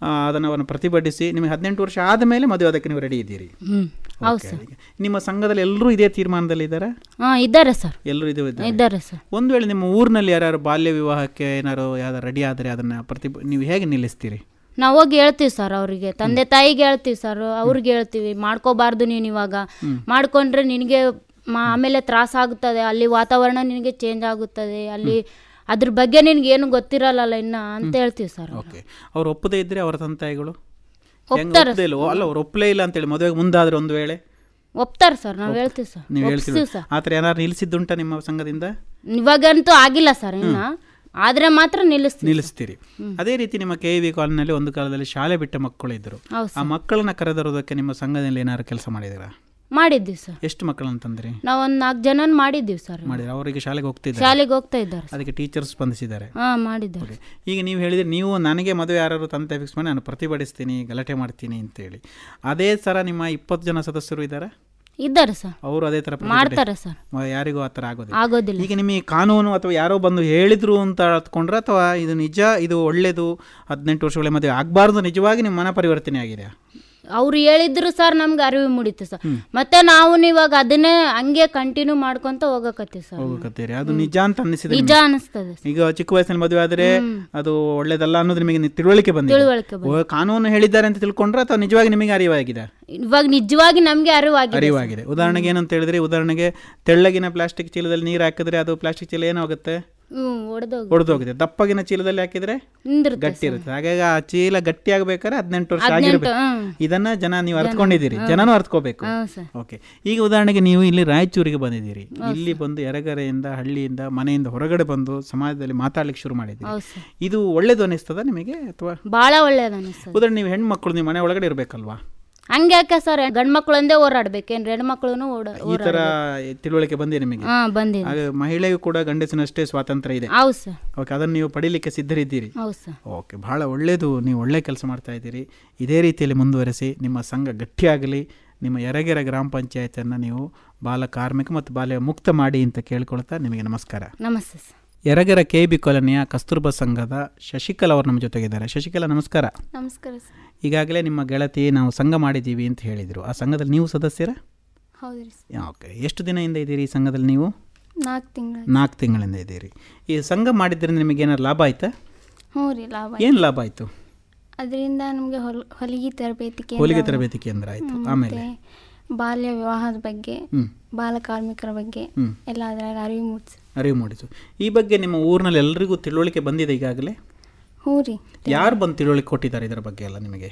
ಆ, ಅದನ್ನು ಅವರನ್ನು ಪ್ರತಿಭಟಿಸಿ ನಿಮಗೆ ಹದಿನೆಂಟು ವರ್ಷ ಆದಮೇಲೆ ಮದುವೆ ಅದಕ್ಕೆ ನೀವು ರೆಡಿ ಇದ್ದೀರಿ ಹ್ಮ್ ಹೌದು Okay. ಸರ್ ನಿಮ್ಮ ಸಂಘದಲ್ಲಿ ಎಲ್ಲರೂ ಇದೇ ತೀರ್ಮಾನದಲ್ಲಿ ಇದ್ದಾರಾ ಹಾ ಇದ್ದಾರೆ ಸರ್ ಎಲ್ಲರೂ ಇದು ಇದ್ದಾರೆ ಇದ್ದಾರೆ ಸರ್ ಒಂದು ವೇಳೆ ನಿಮ್ಮ ಊರಿನಲ್ಲಿ ಯಾರು ಬಾಲ್ಯ ವಿವಾಹಕ್ಕೆ ಏನಾರು ಯಾವ್ದಾರು ರೆಡಿ ಆದರೆ ಅದನ್ನು ಪ್ರತಿ ನೀವು ಹೇಗೆ ನಿಲ್ಲಿಸ್ತೀರಿ ನಾವು ಹೋಗಿ ಹೇಳ್ತೀವಿ ಸರ್ ಅವರಿಗೆ ತಂದೆ ತಾಯಿಗೆ ಹೇಳ್ತೀವಿ ಸರ್ ಅವ್ರಿಗೆ ಹೇಳ್ತೀವಿ ಮಾಡ್ಕೋಬಾರ್ದು ನೀನು ಇವಾಗ ಮಾಡ್ಕೊಂಡ್ರೆ ನಿನಗೆ ಮಾ- ಆಮೇಲೆ ತ್ರಾಸ ಆಗುತ್ತದೆ ಅಲ್ಲಿ ವಾತಾವರಣ ನಿನಗೆ ಚೇಂಜ್ ಆಗುತ್ತದೆ ಅಲ್ಲಿ ಅದ್ರ ಬಗ್ಗೆ ನಿನ್ಗೆ ಏನು ಗೊತ್ತಿರಲ್ಲ ಇನ್ನ ಅಂತ ಹೇಳ್ತೀವಿ ಸರ್ ಓಕೆ ಅವ್ರು ಒಪ್ಪದೇ ಇದ್ದರೆ ಅವರ ತಂದೆ ತಾಯಿಗಳು ಹೆಂಗೆ ಒಪ್ತಾರೆ ಒಪ್ಪದೇ ಇಲ್ಲ ಅಲ್ಲ ಅವ್ರು ಒಪ್ಪಲೇ ಇಲ್ಲ ಅಂತೇಳಿ ಮದುವೆಗೆ ಮುಂದಾದ್ರೆ ಒಂದು ವೇಳೆ ಒಪ್ತಾರೆ ಸರ್ ನಾವು ಹೇಳ್ತೀವಿ ಸರ್ ನೀವು ಹೇಳ್ತೀವಿ ಒಪ್ಸ್ತೀವಿ ಸರ್ ಆ ಥರ ಏನಾದ್ರು ನಿಲ್ಲಿಸಿದ್ದುಂಟ ನಿಮ್ಮ ಸಂಘದಿಂದ ಇವಾಗಂತೂ ಆಗಿಲ್ಲ ಸರ್ ಇನ್ನ ಆದ್ರೆ ಮಾತ್ರ ನಿಲ್ಲಿಸ್ತೀವಿ ನಿಲ್ಲಿಸ್ತೀರಿ ಅದೇ ರೀತಿ ನಿಮ್ಮ ಕೆ ವಿ ಕಾಲೋನಿನಲ್ಲಿ ಒಂದು ಕಾಲದಲ್ಲಿ ಶಾಲೆ ಬಿಟ್ಟ ಮಕ್ಕಳು ಇದ್ದರು ಹೌದು ಆ ಮಕ್ಕಳನ್ನ ಕರೆದರೋದಕ್ಕೆ ನಿಮ್ಮ ಸಂಘದಲ್ಲಿ ಏನಾದ್ರು ಕೆಲಸ ಮಾಡಿದ್ದೀರಾ ಮಾಡಿದ್ದೀವಿ ಸರ್ ಎಷ್ಟು ಮಕ್ಕಳನ್ನ ತಂದ್ರಿ ನಾವು ಒಂದು ನಾಲ್ಕು ಜನ ಮಾಡಿದ್ದೀವಿ ಸರ್ ಮಾಡಿದ್ರೆ ಅವರಿಗೆ ಶಾಲೆಗೆ ಹೋಗ್ತಿದ್ದಾರೆ ಶಾಲೆಗೆ ಹೋಗ್ತಾ ಇದ್ದಾರೆ ಅದಕ್ಕೆ ಟೀಚರ್ಸ್ ಸ್ಪಂದಿಸಿದ್ದಾರೆ ಹಾ ಮಾಡಿದ್ದಾರೆ ಈಗ ನೀವು ಹೇಳಿದ್ರೆ ನೀವು ನನಗೆ ಮದುವೆ ಯಾರು ತಂದೆ ಫಿಕ್ಸ್ ಮಾಡಿ ನಾನು ಪ್ರತಿಭಟಿಸ್ತೀನಿ ಗಲಾಟೆ ಮಾಡ್ತೀನಿ ಅಂತೇಳಿ ಅದೇ ಥರ ನಿಮ್ಮ ಇಪ್ಪತ್ತು ಜನ ಸದಸ್ಯರು ಇದ್ದಾರೆ ಇದ್ದಾರೆ ಸರ್ ಅವರು ಅದೇ ಥರ ಪ್ರತಿಭಟನೆ- ಮಾಡ್ತಾರೆ ಸರ್ ಮ- ಯಾರಿಗೂ ಆ ಥರ ಆಗೋದಿಲ್ಲ ಆಗೋದಿಲ್ಲ ಈಗ ನಿಮಗೆ ಕಾನೂನು ಅಥವಾ ಯಾರೋ ಬಂದು ಹೇಳಿದ್ರು ಅಂತ ಹತ್ಕೊಂಡ್ರೆ ಅಥವಾ ಇದು ನಿಜ ಇದು ಒಳ್ಳೇದು ಹದಿನೆಂಟು ವರ್ಷಗಳ ಮದುವೆ ಆಗಬಾರ್ದು ನಿಜವಾಗಿ ನಿಮ್ಮ ಮನ ಪರಿವರ್ತನೆ ಆಗಿದೆ ಅವ್ರು ಹೇಳಿದ್ರು ಸರ್ ನಮ್ಗೆ ಅರಿವು ಮೂಡಿತ್ತು ಸರ್ ಮತ್ತೆ ನಾವು ಇವಾಗ ಅದನ್ನೇ ಹಂಗೆ ಕಂಟಿನ್ಯೂ ಮಾಡ್ಕೊಂತ ಹೋಗಕತ್ತೀವಿ ಸರ್ ಹೋಗಕತ್ತೀರಿ ಅದು ನಿಜ ಅಂತ ಅನ್ನಿಸಿದೆ ನಿಜ ನಿಮಗೆ? ಅನಿಸ್ತದೆ ಸರ್. ಈಗ ಚಿಕ್ಕ ವಯಸ್ಸಿನಲ್ಲಿ ಮದುವೆ ಆದರೆ ಅದು ಒಳ್ಳೇದಲ್ಲ ಅನ್ನೋದು ನಿಮಗೆ ನಿ- ತಿಳುವಳಿಕೆ ಬಂದಿದೆ ತಿಳುವಳಿಕೆ ಓ, ಕಾನೂನು ಹೇಳಿದ್ದಾರೆ ಅಂತ ತಿಳ್ಕೊಂಡ್ರೆ ಅಥವಾ ನಿಜವಾಗಿ ನಿಮಗೆ ಅರಿವಾಗಿದೆ ಇವಾಗ ನಿಜವಾಗಿ ನಮ್ಗೆ ಅರಿವಾಗಿದೆ ಅರಿವಾಗಿದೆ ಉದಾಹರಣೆಗೆ ಏನಂತ ಹೇಳಿದ್ರೆ ಉದಾಹರಣೆಗೆ ತೆಳ್ಳಗಿನ ಪ್ಲಾಸ್ಟಿಕ್ ಚೀಲದಲ್ಲಿ ನೀರು ಹಾಕಿದ್ರೆ ಅದು ಪ್ಲಾಸ್ಟಿಕ್ ಚೀಲ ಏನಾಗುತ್ತೆ ಹ್ಮ್ ಒಡೆದೋಗಿ ಒಡೆದೋಗಿದೆ ದಪ್ಪಗಿನ ಚೀಲದಲ್ಲಿ ಹಾಕಿದ್ರೆ ನಿಂದಿರುತ್ತೆ ಗಟ್ಟಿ ಇರುತ್ತೆ ಹಾಗಾಗಿ ಆ ಚೀಲ ಗಟ್ಟಿ ಆಗ್ಬೇಕಾದ್ರೆ ಹದಿನೆಂಟು ವರ್ಷ ಹದಿನೆಂಟು ಆಗಿರ್ಬೇಕು ಹ್ಮ್ ಇದನ್ನ ಜನ ನೀವು ಅರ್ಥಕೊಂಡಿದ್ದೀರಿ ಜನನೂ ಅರ್ಥಕೋಬೇಕು ಹ್ಮ್ ಸರ್ ಓಕೆ ಈಗ ಉದಾಹರಣೆಗೆ ನೀವು ಇಲ್ಲಿ ರಾಯಚೂರಿಗೆ ಬಂದಿದ್ದೀರಿ ಇಲ್ಲಿ ಬಂದು ಎರಗರೆಯಿಂದ ಹಳ್ಳಿಯಿಂದ ಮನೆಯಿಂದ ಹೊರಗಡೆ ಬಂದು ಸಮಾಜದಲ್ಲಿ ಮಾತಾಡ್ಲಿಕ್ಕೆ ಶುರು ಮಾಡಿದ್ದೀರಿ ಹೌದು ಸರ್ ಇದು ಒಳ್ಳೇದು ಅನಿಸ್ತದ ನಿಮಗೆ ಅಥವಾ ಭಾಳ ಒಳ್ಳೇದು ಅನಿಸ್ತದೆ ಉದಾಹರಣೆ ನೀವು ಹೆಣ್ಮಕ್ಳು ನಿಮ್ಮ ಮನೆ ಒಳಗಡೆ ಇರಬೇಕಲ್ವಾ ಹಂಗೆ ಯಾಕೆ ಸರ್ ಗಂಡು ಮಕ್ಕಳಂದೇ ಓಡಾಡ್ಬೇಕೇನು ಹೆಣ್ಮಕ್ಳು ಓಡ ಈ ತರ ತಿಳುವಳಿಕೆ ಬಂದಿದೆ ನಿಮಗೆ ಹಾ ಬಂದಿದೆ ಹಾಗೆ ಮಹಿಳೆಗೂ ಕೂಡ ಗಂಡಸಿನಷ್ಟೇ ಸ್ವಾತಂತ್ರ್ಯ ಇದೆ ಹೌದು ಸರ್ ಓಕೆ ಅದನ್ನು ನೀವು ಪಡೀಲಿಕ್ಕೆ ಸಿದ್ಧರಿದ್ದೀರಿ ಹೌದು ಸರ್ ಓಕೆ ಭಾಳ ಒಳ್ಳೆಯದು ನೀವು ಒಳ್ಳೆ ಕೆಲಸ ಮಾಡ್ತಾ ಇದ್ದೀರಿ ಇದೇ ರೀತಿಯಲ್ಲಿ ಮುಂದುವರೆಸಿ ನಿಮ್ಮ ಸಂಘ ಗಟ್ಟಿಯಾಗಲಿ ನಿಮ್ಮ ಯರಗೆರೆ ಗ್ರಾಮ ಪಂಚಾಯತನ್ನು ನೀವು ಬಾಲ ಕಾರ್ಮಿಕ ಮತ್ತು ಬಾಲ್ಯ ಮುಕ್ತ ಮಾಡಿ ಅಂತ ಕೇಳ್ಕೊಳ್ತಾ ನಿಮಗೆ ನಮಸ್ಕಾರ ನಮಸ್ತೆ ಸರ್ ಯರಗೆರೆ ಕೆ ಬಿ ಕಾಲೋನಿಯ ಕಸ್ತೂರ್ಬಾ ಸಂಘದ ಶಶಿಕಲಾ ಅವರು ನಮ್ಮ ಜೊತೆಗಿದ್ದಾರೆ ಶಶಿಕಲಾ ನಮಸ್ಕಾರ ನಮಸ್ಕಾರ ಸರ್ ಈಗಾಗಲೇ ನಿಮ್ಮ ಗೆಳತಿ ನಾವು ಸಂಘ ಮಾಡಿದ್ದೀವಿ ಅಂತ ಹೇಳಿದರು ಆ ಸಂಘದಲ್ಲಿ ನೀವು ಸದಸ್ಯರ ಹೌದ್ರಿ ಸರ್ ಓಕೆ ಎಷ್ಟು ದಿನದಿಂದ ಇದ್ದೀರಿ ಈ ಸಂಘದಲ್ಲಿ ನೀವು ನಾಲ್ಕು ತಿಂಗಳು ನಾಲ್ಕು ತಿಂಗಳಿಂದ ಇದ್ದೀರಿ ಈ ಸಂಘ ಮಾಡಿದ್ರಿಂದ ನಿಮಗೆ ಏನಾರು ಲಾಭ ಆಯ್ತಾ ಹ್ಞೂ ರೀ ಲಾಭ ಏನು ಲಾಭ ಆಯಿತು ಅದರಿಂದ ನಮಗೆ ಹೊಲ್ ಹೊಲಿಗೆ ತರಬೇತಿ ಕೇಂದ್ರ ಹೊಲಿಗೆ ತರಬೇತಿ ಕೇಂದ್ರ ಆಯಿತು ಹ್ಮ್, ಆಮೇಲೆ ಮತ್ತೆ ಬಾಲ್ಯ ವಿವಾಹದ ಬಗ್ಗೆ ಹ್ಞೂ ಬಾಲ ಕಾರ್ಮಿಕರ ಬಗ್ಗೆ ಹ್ಮ್. ಎಲ್ಲ ಅದ್ರಾಗ ಅರಿವು ಮೂಡಿಸಿ ಅರಿವು ಮೂಡಿಸು ಈ ಬಗ್ಗೆ ನಿಮ್ಮ ಊರಿನಲ್ಲಿ ಎಲ್ರಿಗೂ ತಿಳುವಳಿಕೆ ಬಂದಿದೆ ಈಗಾಗಲೇ ಹ್ಞೂ ರೀ ಯಾರು ಬಂದು ತಿಳುವಳಿಕೆ ಕೊಟ್ಟಿದ್ದಾರೆ ಇದರ ಬಗ್ಗೆ ಎಲ್ಲ ನಿಮಗೆ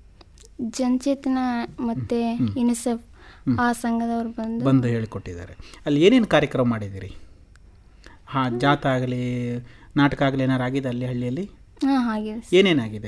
ಜನಚೇತನ ಮತ್ತೆ ಯುನಿಸೆಫ್ ಆ ಸಂಘದವ್ರು ಬಂದು ಬಂದು ಹೇಳಿಕೊಟ್ಟಿದ್ದಾರೆ ಅಲ್ಲಿ ಏನೇನು ಕಾರ್ಯಕ್ರಮ ಮಾಡಿದ್ದೀರಿ ಹಾಂ ಜಾತ ಆಗಲಿ ನಾಟಕ ಆಗಲಿ ಏನಾರು ಆಗಿದೆ ಅಲ್ಲಿ ಹಳ್ಳಿಯಲ್ಲಿ ಹಾಂ ಹಾಗೆ ಏನೇನಾಗಿದೆ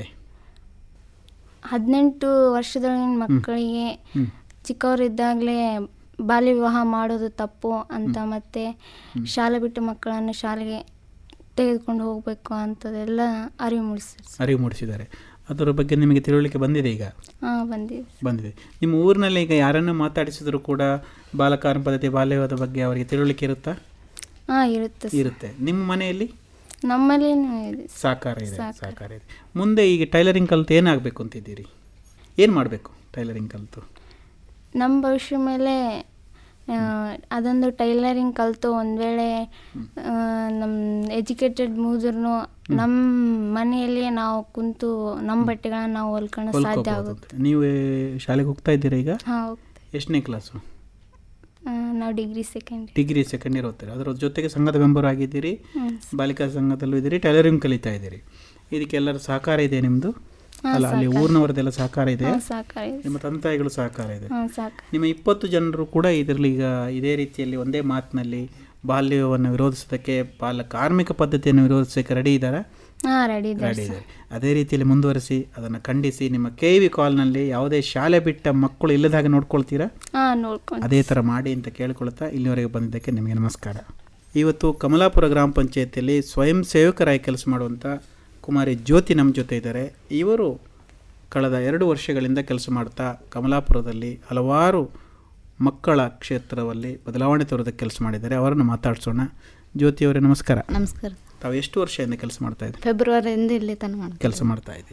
ಹದಿನೆಂಟು ವರ್ಷದೊಳಗಿನ ಮಕ್ಕಳಿಗೆ ಚಿಕ್ಕವರಿದ್ದಾಗಲೇ ಬಾಲ್ಯ ವಿವಾಹ ಮಾಡೋದು ತಪ್ಪು ಅಂತ ಮತ್ತೆ ಶಾಲೆ ಬಿಟ್ಟು ಮಕ್ಕಳನ್ನು ಶಾಲೆಗೆ ತೆಗೆದುಕೊಂಡು ಹೋಗಬೇಕು ಅಂಥದ್ದೆಲ್ಲ ಅರಿವು ಮೂಡಿಸ್ತಾರೆ ಅರಿವು ಮೂಡಿಸಿದ್ದಾರೆ ಅದರ ಬಗ್ಗೆ ನಿಮಗೆ ತಿಳುವಳಿಕೆ ಬಂದಿದೆ ಈಗ ಹಾಂ ಬಂದಿವಿ ಬಂದಿದೆ ನಿಮ್ಮ ಊರಿನಲ್ಲಿ ಈಗ ಯಾರನ್ನು ಮಾತಾಡಿಸಿದ್ರು ಕೂಡ ಬಾಲಕಾರ್ಮ ಪದ್ಧತಿ ಬಾಲ್ಯವಾದ ಬಗ್ಗೆ ಅವರಿಗೆ ತಿಳುವಳಿಕೆ ಇರುತ್ತಾ ಹಾಂ ಇರುತ್ತೆ ಸರ್. ಇರುತ್ತೆ ನಿಮ್ಮ ಮನೆಯಲ್ಲಿ ನಮ್ಮಲ್ಲಿ ಇದೆ ಸರ್. ಸಹಕಾರ ಇದೆ ಸಹಕಾರ ಇದೆ ಮುಂದೆ ಈಗ ಟೈಲರಿಂಗ್ ಕಲಿತು ಏನಾಗಬೇಕು ಅಂತಿದ್ದೀರಿ ಏನು ಮಾಡಬೇಕು ಟೈಲರಿಂಗ್ ಕಲಿತು ನಮ್ಮ ಭವಿಷ್ಯ ಮೇಲೆ ಆ, ಅದೊಂದು ಟೈಲರಿಂಗ್ ಕಲಿತು ಒಂದು ವೇಳೆ ನಮ್ಮ ಎಜುಕೇಟೆಡ್ ಮುಗಿದ್ರು ನಮ್ಮ ಮನೆಯಲ್ಲಿಯೇ ನಾವು ಕುಂತು ನಮ್ಮ ಬಟ್ಟೆಗಳನ್ನ ನಾವು ಹೊಲ್ಕೊಳ್ಳೋ ಸಾಧ್ಯ ಹೊಲ್ಕೋಬೋದು ಆಗುತ್ತೆ ಅಂತ. ನೀವು ಶಾಲೆಗೆ ಹೋಗ್ತಾ ಇದ್ದೀರಾ ಈಗ ಹಾಂ ಹೋಗ್ತೇವೆ ಎಷ್ಟನೇ ಕ್ಲಾಸು ನಾವು degree second degree second year ಓದ್ತೀರಿ ಅದರ ಜೊತೆಗೆ ಸಂಘದ ಮೆಂಬರ್ ಆಗಿದ್ದೀರಿ ಬಾಲಿಕಾ ಸಂಘದಲ್ಲೂ ಇದ್ದೀರಿ ಟೈಲರಿಂಗ್ ಕಲಿತಾ ಇದ್ದೀರಿ ಇದಕ್ಕೆ ಎಲ್ಲರ ಸಹಕಾರ ಇದೆ ನಿಮ್ಮದು ಅಲ್ಲ ಅಲ್ಲಿ ಊರಿನವರದೆಲ್ಲ ಸಹಕಾರ ಇದೆ ಹಾಂ ಸಹಕಾರ ಇದೆ ನಿಮ್ಮ ತಂದೆ ತಾಯಿಗಳು ಸಹಕಾರ ಇದೆ ಹಾಂ ಸಾಕು ನಿಮ್ಮ ಇಪ್ಪತ್ತು ಜನರು ಕೂಡ ಇದರಲ್ಲಿ ಈಗ ಇದೇ ರೀತಿಯಲ್ಲಿ ಒಂದೇ ಮಾತಿನಲ್ಲಿ ಬಾಲ್ಯವನ್ನು ವಿರೋಧಿಸೋದಕ್ಕೆ ಬಾಲ ಕಾರ್ಮಿಕ ಪದ್ಧತಿಯನ್ನು ವಿರೋಧಿಸೋಕ್ಕೆ ರೆಡಿ ಇದ್ದಾರಾ ಹಾಂ ರೆಡಿ ಇದೆ ರೆಡಿ ಇದ್ದಾರೆ ಅದೇ ರೀತಿಯಲ್ಲಿ ಮುಂದುವರಿಸಿ ಅದನ್ನು ಖಂಡಿಸಿ ನಿಮ್ಮ ಕೆ ವಿ ಕಾಲ್ನಲ್ಲಿ ಯಾವುದೇ ಶಾಲೆ ಬಿಟ್ಟ ಮಕ್ಕಳು ಇಲ್ಲದ ಹಾಗೆ ನೋಡ್ಕೊಳ್ತೀರಾ ಹಾಂ ನೋಡ್ಕೊಂಡು ಅದೇ ಥರ ಮಾಡಿ ಅಂತ ಕೇಳ್ಕೊಳ್ತಾ ಇಲ್ಲಿವರೆಗೆ ಬಂದಿದ್ದಕ್ಕೆ ನಿಮಗೆ ನಮಸ್ಕಾರ ಇವತ್ತು ಕಮಲಾಪುರ ಗ್ರಾಮ ಪಂಚಾಯತಿಯಲ್ಲಿ ಸ್ವಯಂ ಸೇವಕರಾಗಿ ಕೆಲಸ ಮಾಡುವಂಥ ಕುಮಾರಿ ಜ್ಯೋತಿ ನಮ್ಮ ಜೊತೆ ಇದ್ದಾರೆ ಇವರು ಕಳೆದ ಎರಡು ವರ್ಷಗಳಿಂದ ಕೆಲಸ ಮಾಡ್ತಾ ಕಮಲಾಪುರದಲ್ಲಿ ಹಲವಾರು ಮಕ್ಕಳ ಕ್ಷೇತ್ರದಲ್ಲಿ ಬದಲಾವಣೆ ತರೋದಕ್ಕೆ ಕೆಲಸ ಮಾಡಿದ್ದಾರೆ ಅವರನ್ನು ಮಾತಾಡಿಸೋಣ ಜ್ಯೋತಿ ಅವರೇ ನಮಸ್ಕಾರ ನಮಸ್ಕಾರ ತಾವು ಎಷ್ಟು ವರ್ಷದಿಂದ ಕೆಲಸ ಮಾಡ್ತಾ ಇದ್ದೀರಿ ಫೆಬ್ರವರಿಯಿಂದ ಇಲ್ಲಿ ತನಕ ಮಾಡ್ತೀವಿ ಕೆಲಸ ಮಾಡ್ತಾ ಇದ್ದೀರಿ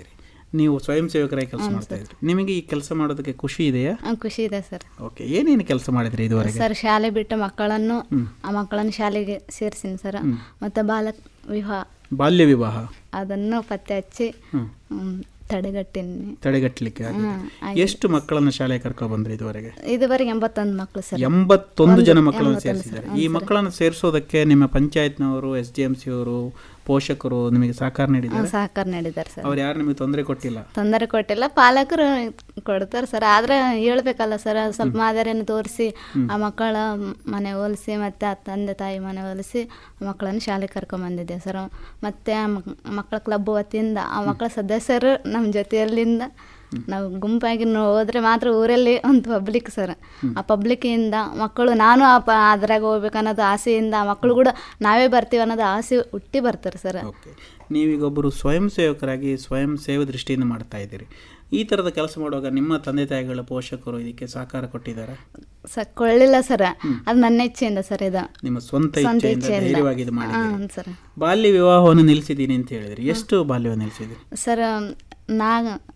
ನೀವು ಸ್ವಯಂ ಸೇವಕರಾಗಿ ಕೆಲಸ ಮಾಡ್ತಾ ಇದ್ರಿ ನಿಮಗೆ ಈ ಕೆಲಸ ಮಾಡೋದಕ್ಕೆ ಖುಷಿ ಇದೆಯಾ ಆ, ಖುಷಿ ಇದೆ ಸರ್ ಓಕೆ ಏನೇನು ಕೆಲಸ ಮಾಡಿದ್ರಿ ಇದುವರೆಗೆ ಸರ್ ಶಾಲೆ ಬಿಟ್ಟ ಮಕ್ಕಳನ್ನು ಆ ಮಕ್ಕಳನ್ನು ಶಾಲೆಗೆ ಸೇರಿಸಿನಿ ಸರ್ ಮತ್ತು ಬಾಲ ವಿವಾಹ ಬಾಲ್ಯ ವಿವಾಹ ಅದನ್ನು ಪತ್ತೆ ಹಚ್ಚಿ ಹ್ಮ್, ತಡೆಗಟ್ಟಿನಿ ತಡೆಗಟ್ಟಲಿಕ್ಕೆ ಆಗಿದೆ. ಎಷ್ಟು ಮಕ್ಕಳನ್ನ ಶಾಲೆಗೆ ಕರ್ಕೊಂಡು ಬಂದ್ರಿ ಇದುವರೆಗೆ ಇದುವರೆಗೆ ಎಂಬತ್ತೊಂದು ಮಕ್ಕಳು ಸರ್ ಎಂಬತ್ತೊಂದು ಜನ ಮಕ್ಕಳನ್ನು ಸೇರಿಸಿದ್ದಾರೆ ಈ ಮಕ್ಕಳನ್ನು ಸೇರಿಸೋದಕ್ಕೆ ನಿಮ್ಮ ಪಂಚಾಯತ್ನವರು ಎಸ್ ಡಿ ಎಂ ಸಿ ಅವರು ಪೋಷಕರು ನಿಮಗೆ ಸಹಕಾರ ನೀಡಿದ್ದಾರೆ ಸಹಕಾರ ನೀಡಿದ್ದಾರೆ ಸರ್ ಅವ್ರು ಯಾರು ನಿಮಗೆ ತೊಂದರೆ ಕೊಟ್ಟಿಲ್ಲ ತೊಂದರೆ ಕೊಟ್ಟಿಲ್ಲ ಪಾಲಕರು ಕೊಡ್ತಾರೆ ಸರ್ ಆದ್ರೆ ಹೇಳ್ಬೇಕಲ್ಲ ಸರ್ ಸ್ವಲ್ಪ ಮಾದರಿಯನ್ನು ತೋರಿಸಿ ಆ ಮಕ್ಕಳ ಮನೆ ಹೋಲಿಸಿ ಮತ್ತು ಆ ತಂದೆ ತಾಯಿ ಮನೆ ಹೋಲಿಸಿ ಮಕ್ಕಳನ್ನು ಶಾಲೆಗೆ ಕರ್ಕೊಂಬಂದಿದ್ದೆ ಸರ್ ಮತ್ತು ಆ ಮಕ್- ಮಕ್ಕಳ ಕ್ಲಬ್ ವತಿಯಿಂದ ಆ ಮಕ್ಕಳ ಸದಸ್ಯರು ನಮ್ಮ ಜೊತೆಯಲ್ಲಿಂದ ನಾವು ಗುಂಪಾಗಿ ನೋ- ಹೋದ್ರೆ ಮಾತ್ರ ಊರಲ್ಲಿ ಒಂದು ಪಬ್ಲಿಕ್ ಸರ್ ಆ ಪಬ್ಲಿಕ್ಕಿಂದ ಮಕ್ಕಳು ನಾನು ಆ ಪ ಅದ್ರಾಗ ಹೋಗ್ಬೇಕು ಅನ್ನೋದು ಆಸೆಯಿಂದ ಆ ಮಕ್ಕಳು ಕೂಡ ನಾವೇ ಬರ್ತೀವಿ ಅನ್ನೋದು ಆಸೆ ಹುಟ್ಟಿ ಬರ್ತಾರೆ ಸರ್ ಓಕೆ ನೀವೀಗ ಒಬ್ಬರು ಸ್ವಯಂ ಸೇವಕರಾಗಿ ಸ್ವಯಂ ಸೇವೆ ದೃಷ್ಟಿಯಿಂದ ಮಾಡ್ತಾ ಇದ್ದೀರಿ ಈ ಥರದ ಕೆಲಸ ಮಾಡುವಾಗ ನಿಮ್ಮ ತಂದೆ ತಾಯಿಗಳ ಪೋಷಕರು ಇದಕ್ಕೆ ಸಹಕಾರ ಕೊಟ್ಟಿದ್ದಾರೆ ಸ ಕೊಳ್ಳಿಲ್ಲ ಸರ್ ಅದು ನನ್ನ ಇಚ್ಛೆಯಿಂದ ಸರ್ ಇದು ನಿಮ್ಮ ಸ್ವಂತ ಸ್ವಂತ ಇಚ್ಛೆಯಿಂದ ಇಚ್ಛೆಯಿಂದ. ಧೈರ್ಯವಾಗಿ ಇದು ಮಾಡಿದ್ದೀರಿ ಹಾಂ ಸರ್ ಬಾಲ್ಯ ವಿವಾಹವನ್ನು ನಿಲ್ಲಿಸಿದ್ದೀನಿ ಅಂತ ಹೇಳಿದ್ರಿ ಎಷ್ಟು ಬಾಲ್ಯವನ್ನು ನಿಲ್ಲಿಸಿದ್ರಿ ಸರ್ ನಾ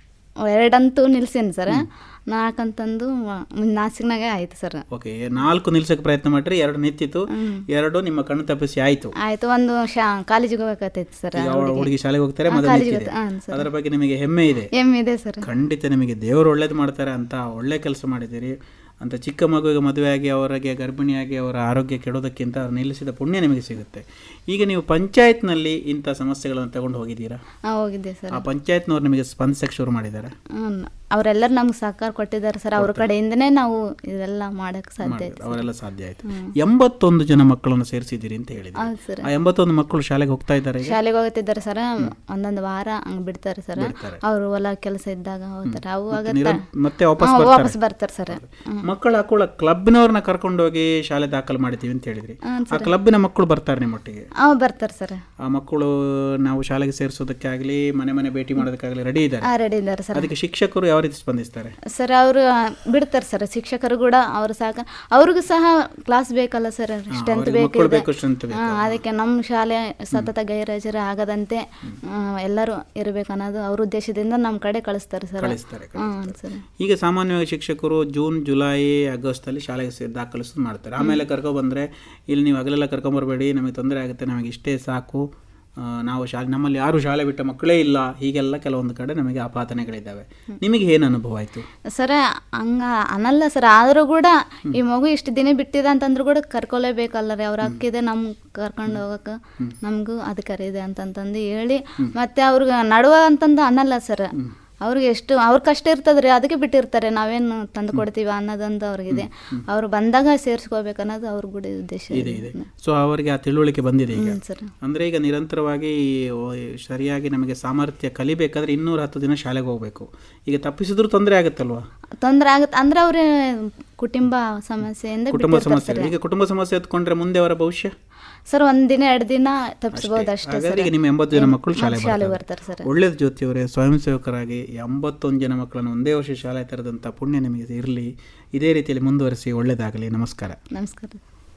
ಎರಡಂತೂ ನಿಲ್ಸೀನಿ ಸರ್ ನಾಲ್ಕಂತಂದು ನಾಸಿಕ್ನಾಗೆ ಆಯ್ತು ಸರ್ ಓಕೆ ನಾಲ್ಕು ನಿಲ್ಸಕ್ಕೆ ಪ್ರಯತ್ನ ಮಾಡ್ರಿ ಎರಡು ನಿಂತಿತ್ತು ಎರಡು ನಿಮ್ಮ ಕಣ್ಣು ತಪ್ಪಿಸಿ ಆಯ್ತು ಆಯ್ತು ಒಂದು ಶಾ ಕಾಲೇಜಿಗೆ ಹೋಗಕತ್ತೈತಿ ಸರ್ ಈಗ ಅವಳ ಹುಡುಗಿ ಶಾಲೆಗೆ ಹೋಗ್ತಾರೆ ಹಾ, ಮದುವೆ ಕಾಲೇಜಿಗೆ ನಿಂತಿದೆ. ಹೋಗ್ತಾ- ಹಾಂ, ಸರ್. ಅದರ ಬಗ್ಗೆ ನಿಮಗೆ ಹೆಮ್ಮೆ ಇದೆ ಎಮ್ಮಿದೆ ಸರ್ ಖಂಡಿತ ನಿಮಗೆ ದೇವರು ಒಳ್ಳೇದು ಮಾಡ್ತಾರೆ ಅಂತ ಒಳ್ಳೆ ಕೆಲಸ ಮಾಡಿದ್ದೀರಿ ಅಂತ ಚಿಕ್ಕ ಮಗುವಿಗೆ ಮದುವೆಯಾಗಿ ಅವರಿಗೆ ಗರ್ಭಿಣಿಯಾಗಿ ಅವರ ಆರೋಗ್ಯ ಕೆಡೋದಕ್ಕಿಂತ ಅವ್ರು ನಿಲ್ಲಿಸಿದ ಪುಣ್ಯ ನಿಮಗೆ ಸಿಗುತ್ತೆ ಈಗ ನೀವು ಪಂಚಾಯತ್ನಲ್ಲಿ ಇಂಥ ಸಮಸ್ಯೆಗಳನ್ನು ತಗೊಂಡು ಹೋಗಿದ್ದೀರಾ ಹಾಂ ಹೋಗಿದ್ದೆ ಸರ್ ಆ ಪಂಚಾಯತ್ನವ್ರು ನಿಮಗೆ ಸ್ಪಂದಿಸಕ್ಕೆ ಶುರು ಮಾಡಿದ್ದಾರೆ ಹ್ಮ್. ಅವರೆಲ್ಲರೂ ನಮ್ಗೆ ಸಹಕಾರ ಕೊಟ್ಟಿದ್ದಾರೆ ಸರ್ ಅವ್ರ ಕಡೆಯಿಂದನೇ ನಾವು ಇದೆಲ್ಲ ಮಾಡಕ್ಕೆ ಸಾಧ್ಯ ಆಯ್ತು ಅವರೆಲ್ಲ ಸಾಧ್ಯ ಆಯಿತು ಎಂಬತ್ತೊಂದು ಜನ ಮಕ್ಕಳನ್ನು ಸೇರಿಸಿದ್ದೀರಿ ಅಂತ ಹೇಳಿದ್ರು ಹೌದು ಸರ್ ಆ ಎಂಬತ್ತೊಂದು ಮಕ್ಕಳು ಶಾಲೆಗೆ ಹೋಗ್ತಾ ಇದ್ದಾರೆ ಈಗ ಶಾಲೆಗೆ ಹೋಗ್ತಿದ್ದಾರೆ ಸರ್ ಒಂದೊಂದು ವಾರ ಹಂಗೆ ಬಿಡ್ತಾರೆ ಸರ್ ಅವರು ಹೊಲ ಕೆಲಸ ಇದ್ದಾಗ ಹೋಗ್ತಾರೆ ಅವಾಗ ನಿರ- ಮತ್ತೆ ವಾಪಸ್ ಹಾಂ, ಬರ್ತಾರೆ ವಾಪಸ್ ಬರ್ತಾರೆ ಸರ್ ಮಕ್ಕಳು ಹಾಕೊಳ್ಳೋ ಕ್ಲಬ್ನವ್ರನ್ನ ಕರ್ಕೊಂಡೋಗಿ ಶಾಲೆ ದಾಖಲು ಮಾಡಿದ್ದೀವಿ ಅಂತ ಹೇಳಿದ್ರಿ ಆ ಕ್ಲಬ್ಬಿನ ಮಕ್ಕಳು ಬರ್ತಾರೆ ನಿಮ್ಮೊಟ್ಟಿಗೆ ಹಾಂ ಬರ್ತಾರೆ ಸರ್ ಆ ಮಕ್ಕಳು ನಾವು ಶಾಲೆಗೆ ಸೇರಿಸೋದಕ್ಕೆ ಆಗಲಿ ಮನೆ ಮನೆ ಭೇಟಿ ಮಾಡೋದಕ್ಕಾಗಲಿ ರೆಡಿ ಇದ್ದಾರೆ ಹಾಂ ರೆಡಿ ಇದ್ದಾರೆ ಸರ್ ಅದಕ್ಕೆ ಶಿಕ್ಷಕರು ಯಾವ ರೀತಿ ಸ್ಪಂದಿಸ್ತಾರೆ ಸರ್ ಅವರು ಬಿಡ್ತಾರೆ ಸರ್ ಶಿಕ್ಷಕರು ಕೂಡ ಅವರು ಸಾಕ ಅವ್ರಿಗೂ ಸಹ ಕ್ಲಾಸ್ ಬೇಕಲ್ಲ ಸರ್ ಸ್ಟ್ರೆಂತ್ ಅವ್ರಿಗೆ ಮಕ್ಕಳು ಬೇಕಿದೆ ಬೇಕು strength ಬೇಕು. ಹಾ, ಅದಕ್ಕೆ ನಮ್ಮ ಶಾಲೆ ಸತತ ಗೈರಾಜರ ಆಗದಂತೆ ಆ, ಎಲ್ಲರೂ ಇರಬೇಕು ಅನ್ನೋದು ಅವ್ರ ಉದ್ದೇಶದಿಂದ ನಮ್ಮ ಕಡೆ ಕಳಿಸ್ತಾರೆ ಸರ್ ಕಳಿಸ್ತಾರೆ, ಹಾಂ ಸರ್ ಈಗ ಸಾಮಾನ್ಯವಾಗಿ ಶಿಕ್ಷಕರು ಜೂನ್ ಜುಲೈ ಆಗಸ್ಟಲ್ಲಿ ಶಾಲೆಗೆ ಸೇ ದಾಖಲಿಸೋದು ಮಾಡ್ತಾರೆ ಆಮೇಲೆ ಕರ್ಕೊಬಂದರೆ ಇಲ್ಲಿ ನೀವು ಹಗಲೆಲ್ಲ ಕರ್ಕೊಂಬರ್ಬೇಡಿ ನಮಗೆ ತೊಂದರೆ ಆಗುತ್ತೆ ನಮಗೆ ಇಷ್ಟೇ ಸಾಕು ಆ, ನಾವು ಶಾಲೆ ನಮ್ಮಲ್ಲಿ ಯಾರು ಶಾಲೆ ಬಿಟ್ಟ ಮಕ್ಕಳೇ ಇಲ್ಲ ಹೀಗೆಲ್ಲ ಕೆಲವೊಂದು ಕಡೆ ನಮಗೆ ಆಪಾದನೆಗಳಿದ್ದಾವೆ ನಿಮಗೆ ಏನು ಅನುಭವ ಆಯಿತು ಸರ್ ಹಂಗ ಅನ್ನಲ್ಲ ಸರ್ ಆದರೂ ಕೂಡ ಈ ಮಗು ಇಷ್ಟು ದಿನ ಬಿಟ್ಟಿದೆ ಅಂತಂದ್ರೂ ಕೂಡ ಕರ್ಕೊಲೇಬೇಕಲ್ಲ ರೀ ಅವ್ರ ಹಕ್ಕಿದೆ ನಮ್ಗೆ ಕರ್ಕೊಂಡು ಹೋಗಕ್ಕೆ ನಮಗೂ ಅಧಿಕಾರ ಇದೆ ಅಂತಂತಂದು ಹೇಳಿ ಮತ್ತೆ ಅವ್ರಿಗೆ ನಡುವ ಅಂತಂದು ಅನ್ನಲ್ಲ ಸರ್ ಅವ್ರಿಗೆ ಎಷ್ಟು ಅವ್ರ ಕಷ್ಟ ಇರ್ತದ್ರಿ ಅದಕ್ಕೆ ಬಿಟ್ಟಿರ್ತಾರೆ ನಾವೇನು ತಂದು ಕೊಡ್ತೀವಿ ಅನ್ನೋದೊಂದು ಅವ್ರಿಗಿದೆ ಅವ್ರು ಬಂದಾಗ ಸೇರಿಸ್ಕೋಬೇಕು ಅನ್ನೋದು ಅವ್ರ ಕೂಡ ಉದ್ದೇಶ ಇದೆ ಇದೆ ಸೊ ಅವರಿಗೆ ಆ ತಿಳುವಳಿಕೆ ಬಂದಿದೆ ಈಗ ಹ್ಮ್ ಸರ್ ಅಂದರೆ ಈಗ ನಿರಂತರವಾಗಿ ಓ, ಸರಿಯಾಗಿ ನಮಗೆ ಸಾಮರ್ಥ್ಯ ಕಲಿಬೇಕಾದ್ರೆ ಇನ್ನೂರ ಹತ್ತು ದಿನ ಶಾಲೆಗೆ ಹೋಗಬೇಕು ಈಗ ತಪ್ಪಿಸಿದ್ರು ತೊಂದರೆ ಆಗುತ್ತಲ್ವಾ ತೊಂದರೆ ಆಗುತ್ತೆ ಅಂದ್ರೆ ಅವ್ರ ಕುಟುಂಬ ಸಮಸ್ಯೆಯಿಂದ ಕುಟುಂಬ ಬಿಟ್ಟಿರ್ತಾರೆ ಸಮಸ್ಯೆ ಈಗ ಕುಟುಂಬ ಸಮಸ್ಯೆ ಎತ್ಕೊಂಡ್ರೆ ಮುಂದೆ ಅವರ ಭವಿಷ್ಯ ಸರ್ ಒಂದಿನ ಎರಡು ದಿನ ತಪ್ಪಿಸ್ಬೋದು ಅಷ್ಟೇ ಸರ್ ಹಾಗಾದ್ರೆ ಈಗ ನಿಮ್ಮ ಎಂಬತ್ತು ಜನ ಮಕ್ಕಳು ಶಾಲೆಗೆ ಶಾಲೆಗೆ ಬರ್ತಾರೆ ಬರ್ತಾರೆ ಸರ್ ಒಳ್ಳೇದು ಜ್ಯೋತಿಯವರೇ ಸ್ವಯಂ ಸೇವಕರಾಗಿ ಎಂಬತ್ತೊಂದು ಜನ ಮಕ್ಕಳನ್ನು ಒಂದೇ ವರ್ಷ ಶಾಲೆ ತರದಂಥ ಪುಣ್ಯ ನಿಮಗೆ ಇರಲಿ ಇದೇ ರೀತಿಯಲ್ಲಿ ಮುಂದುವರಿಸಿ ಒಳ್ಳೆಯದಾಗಲಿ ನಮಸ್ಕಾರ ನಮಸ್ಕಾರ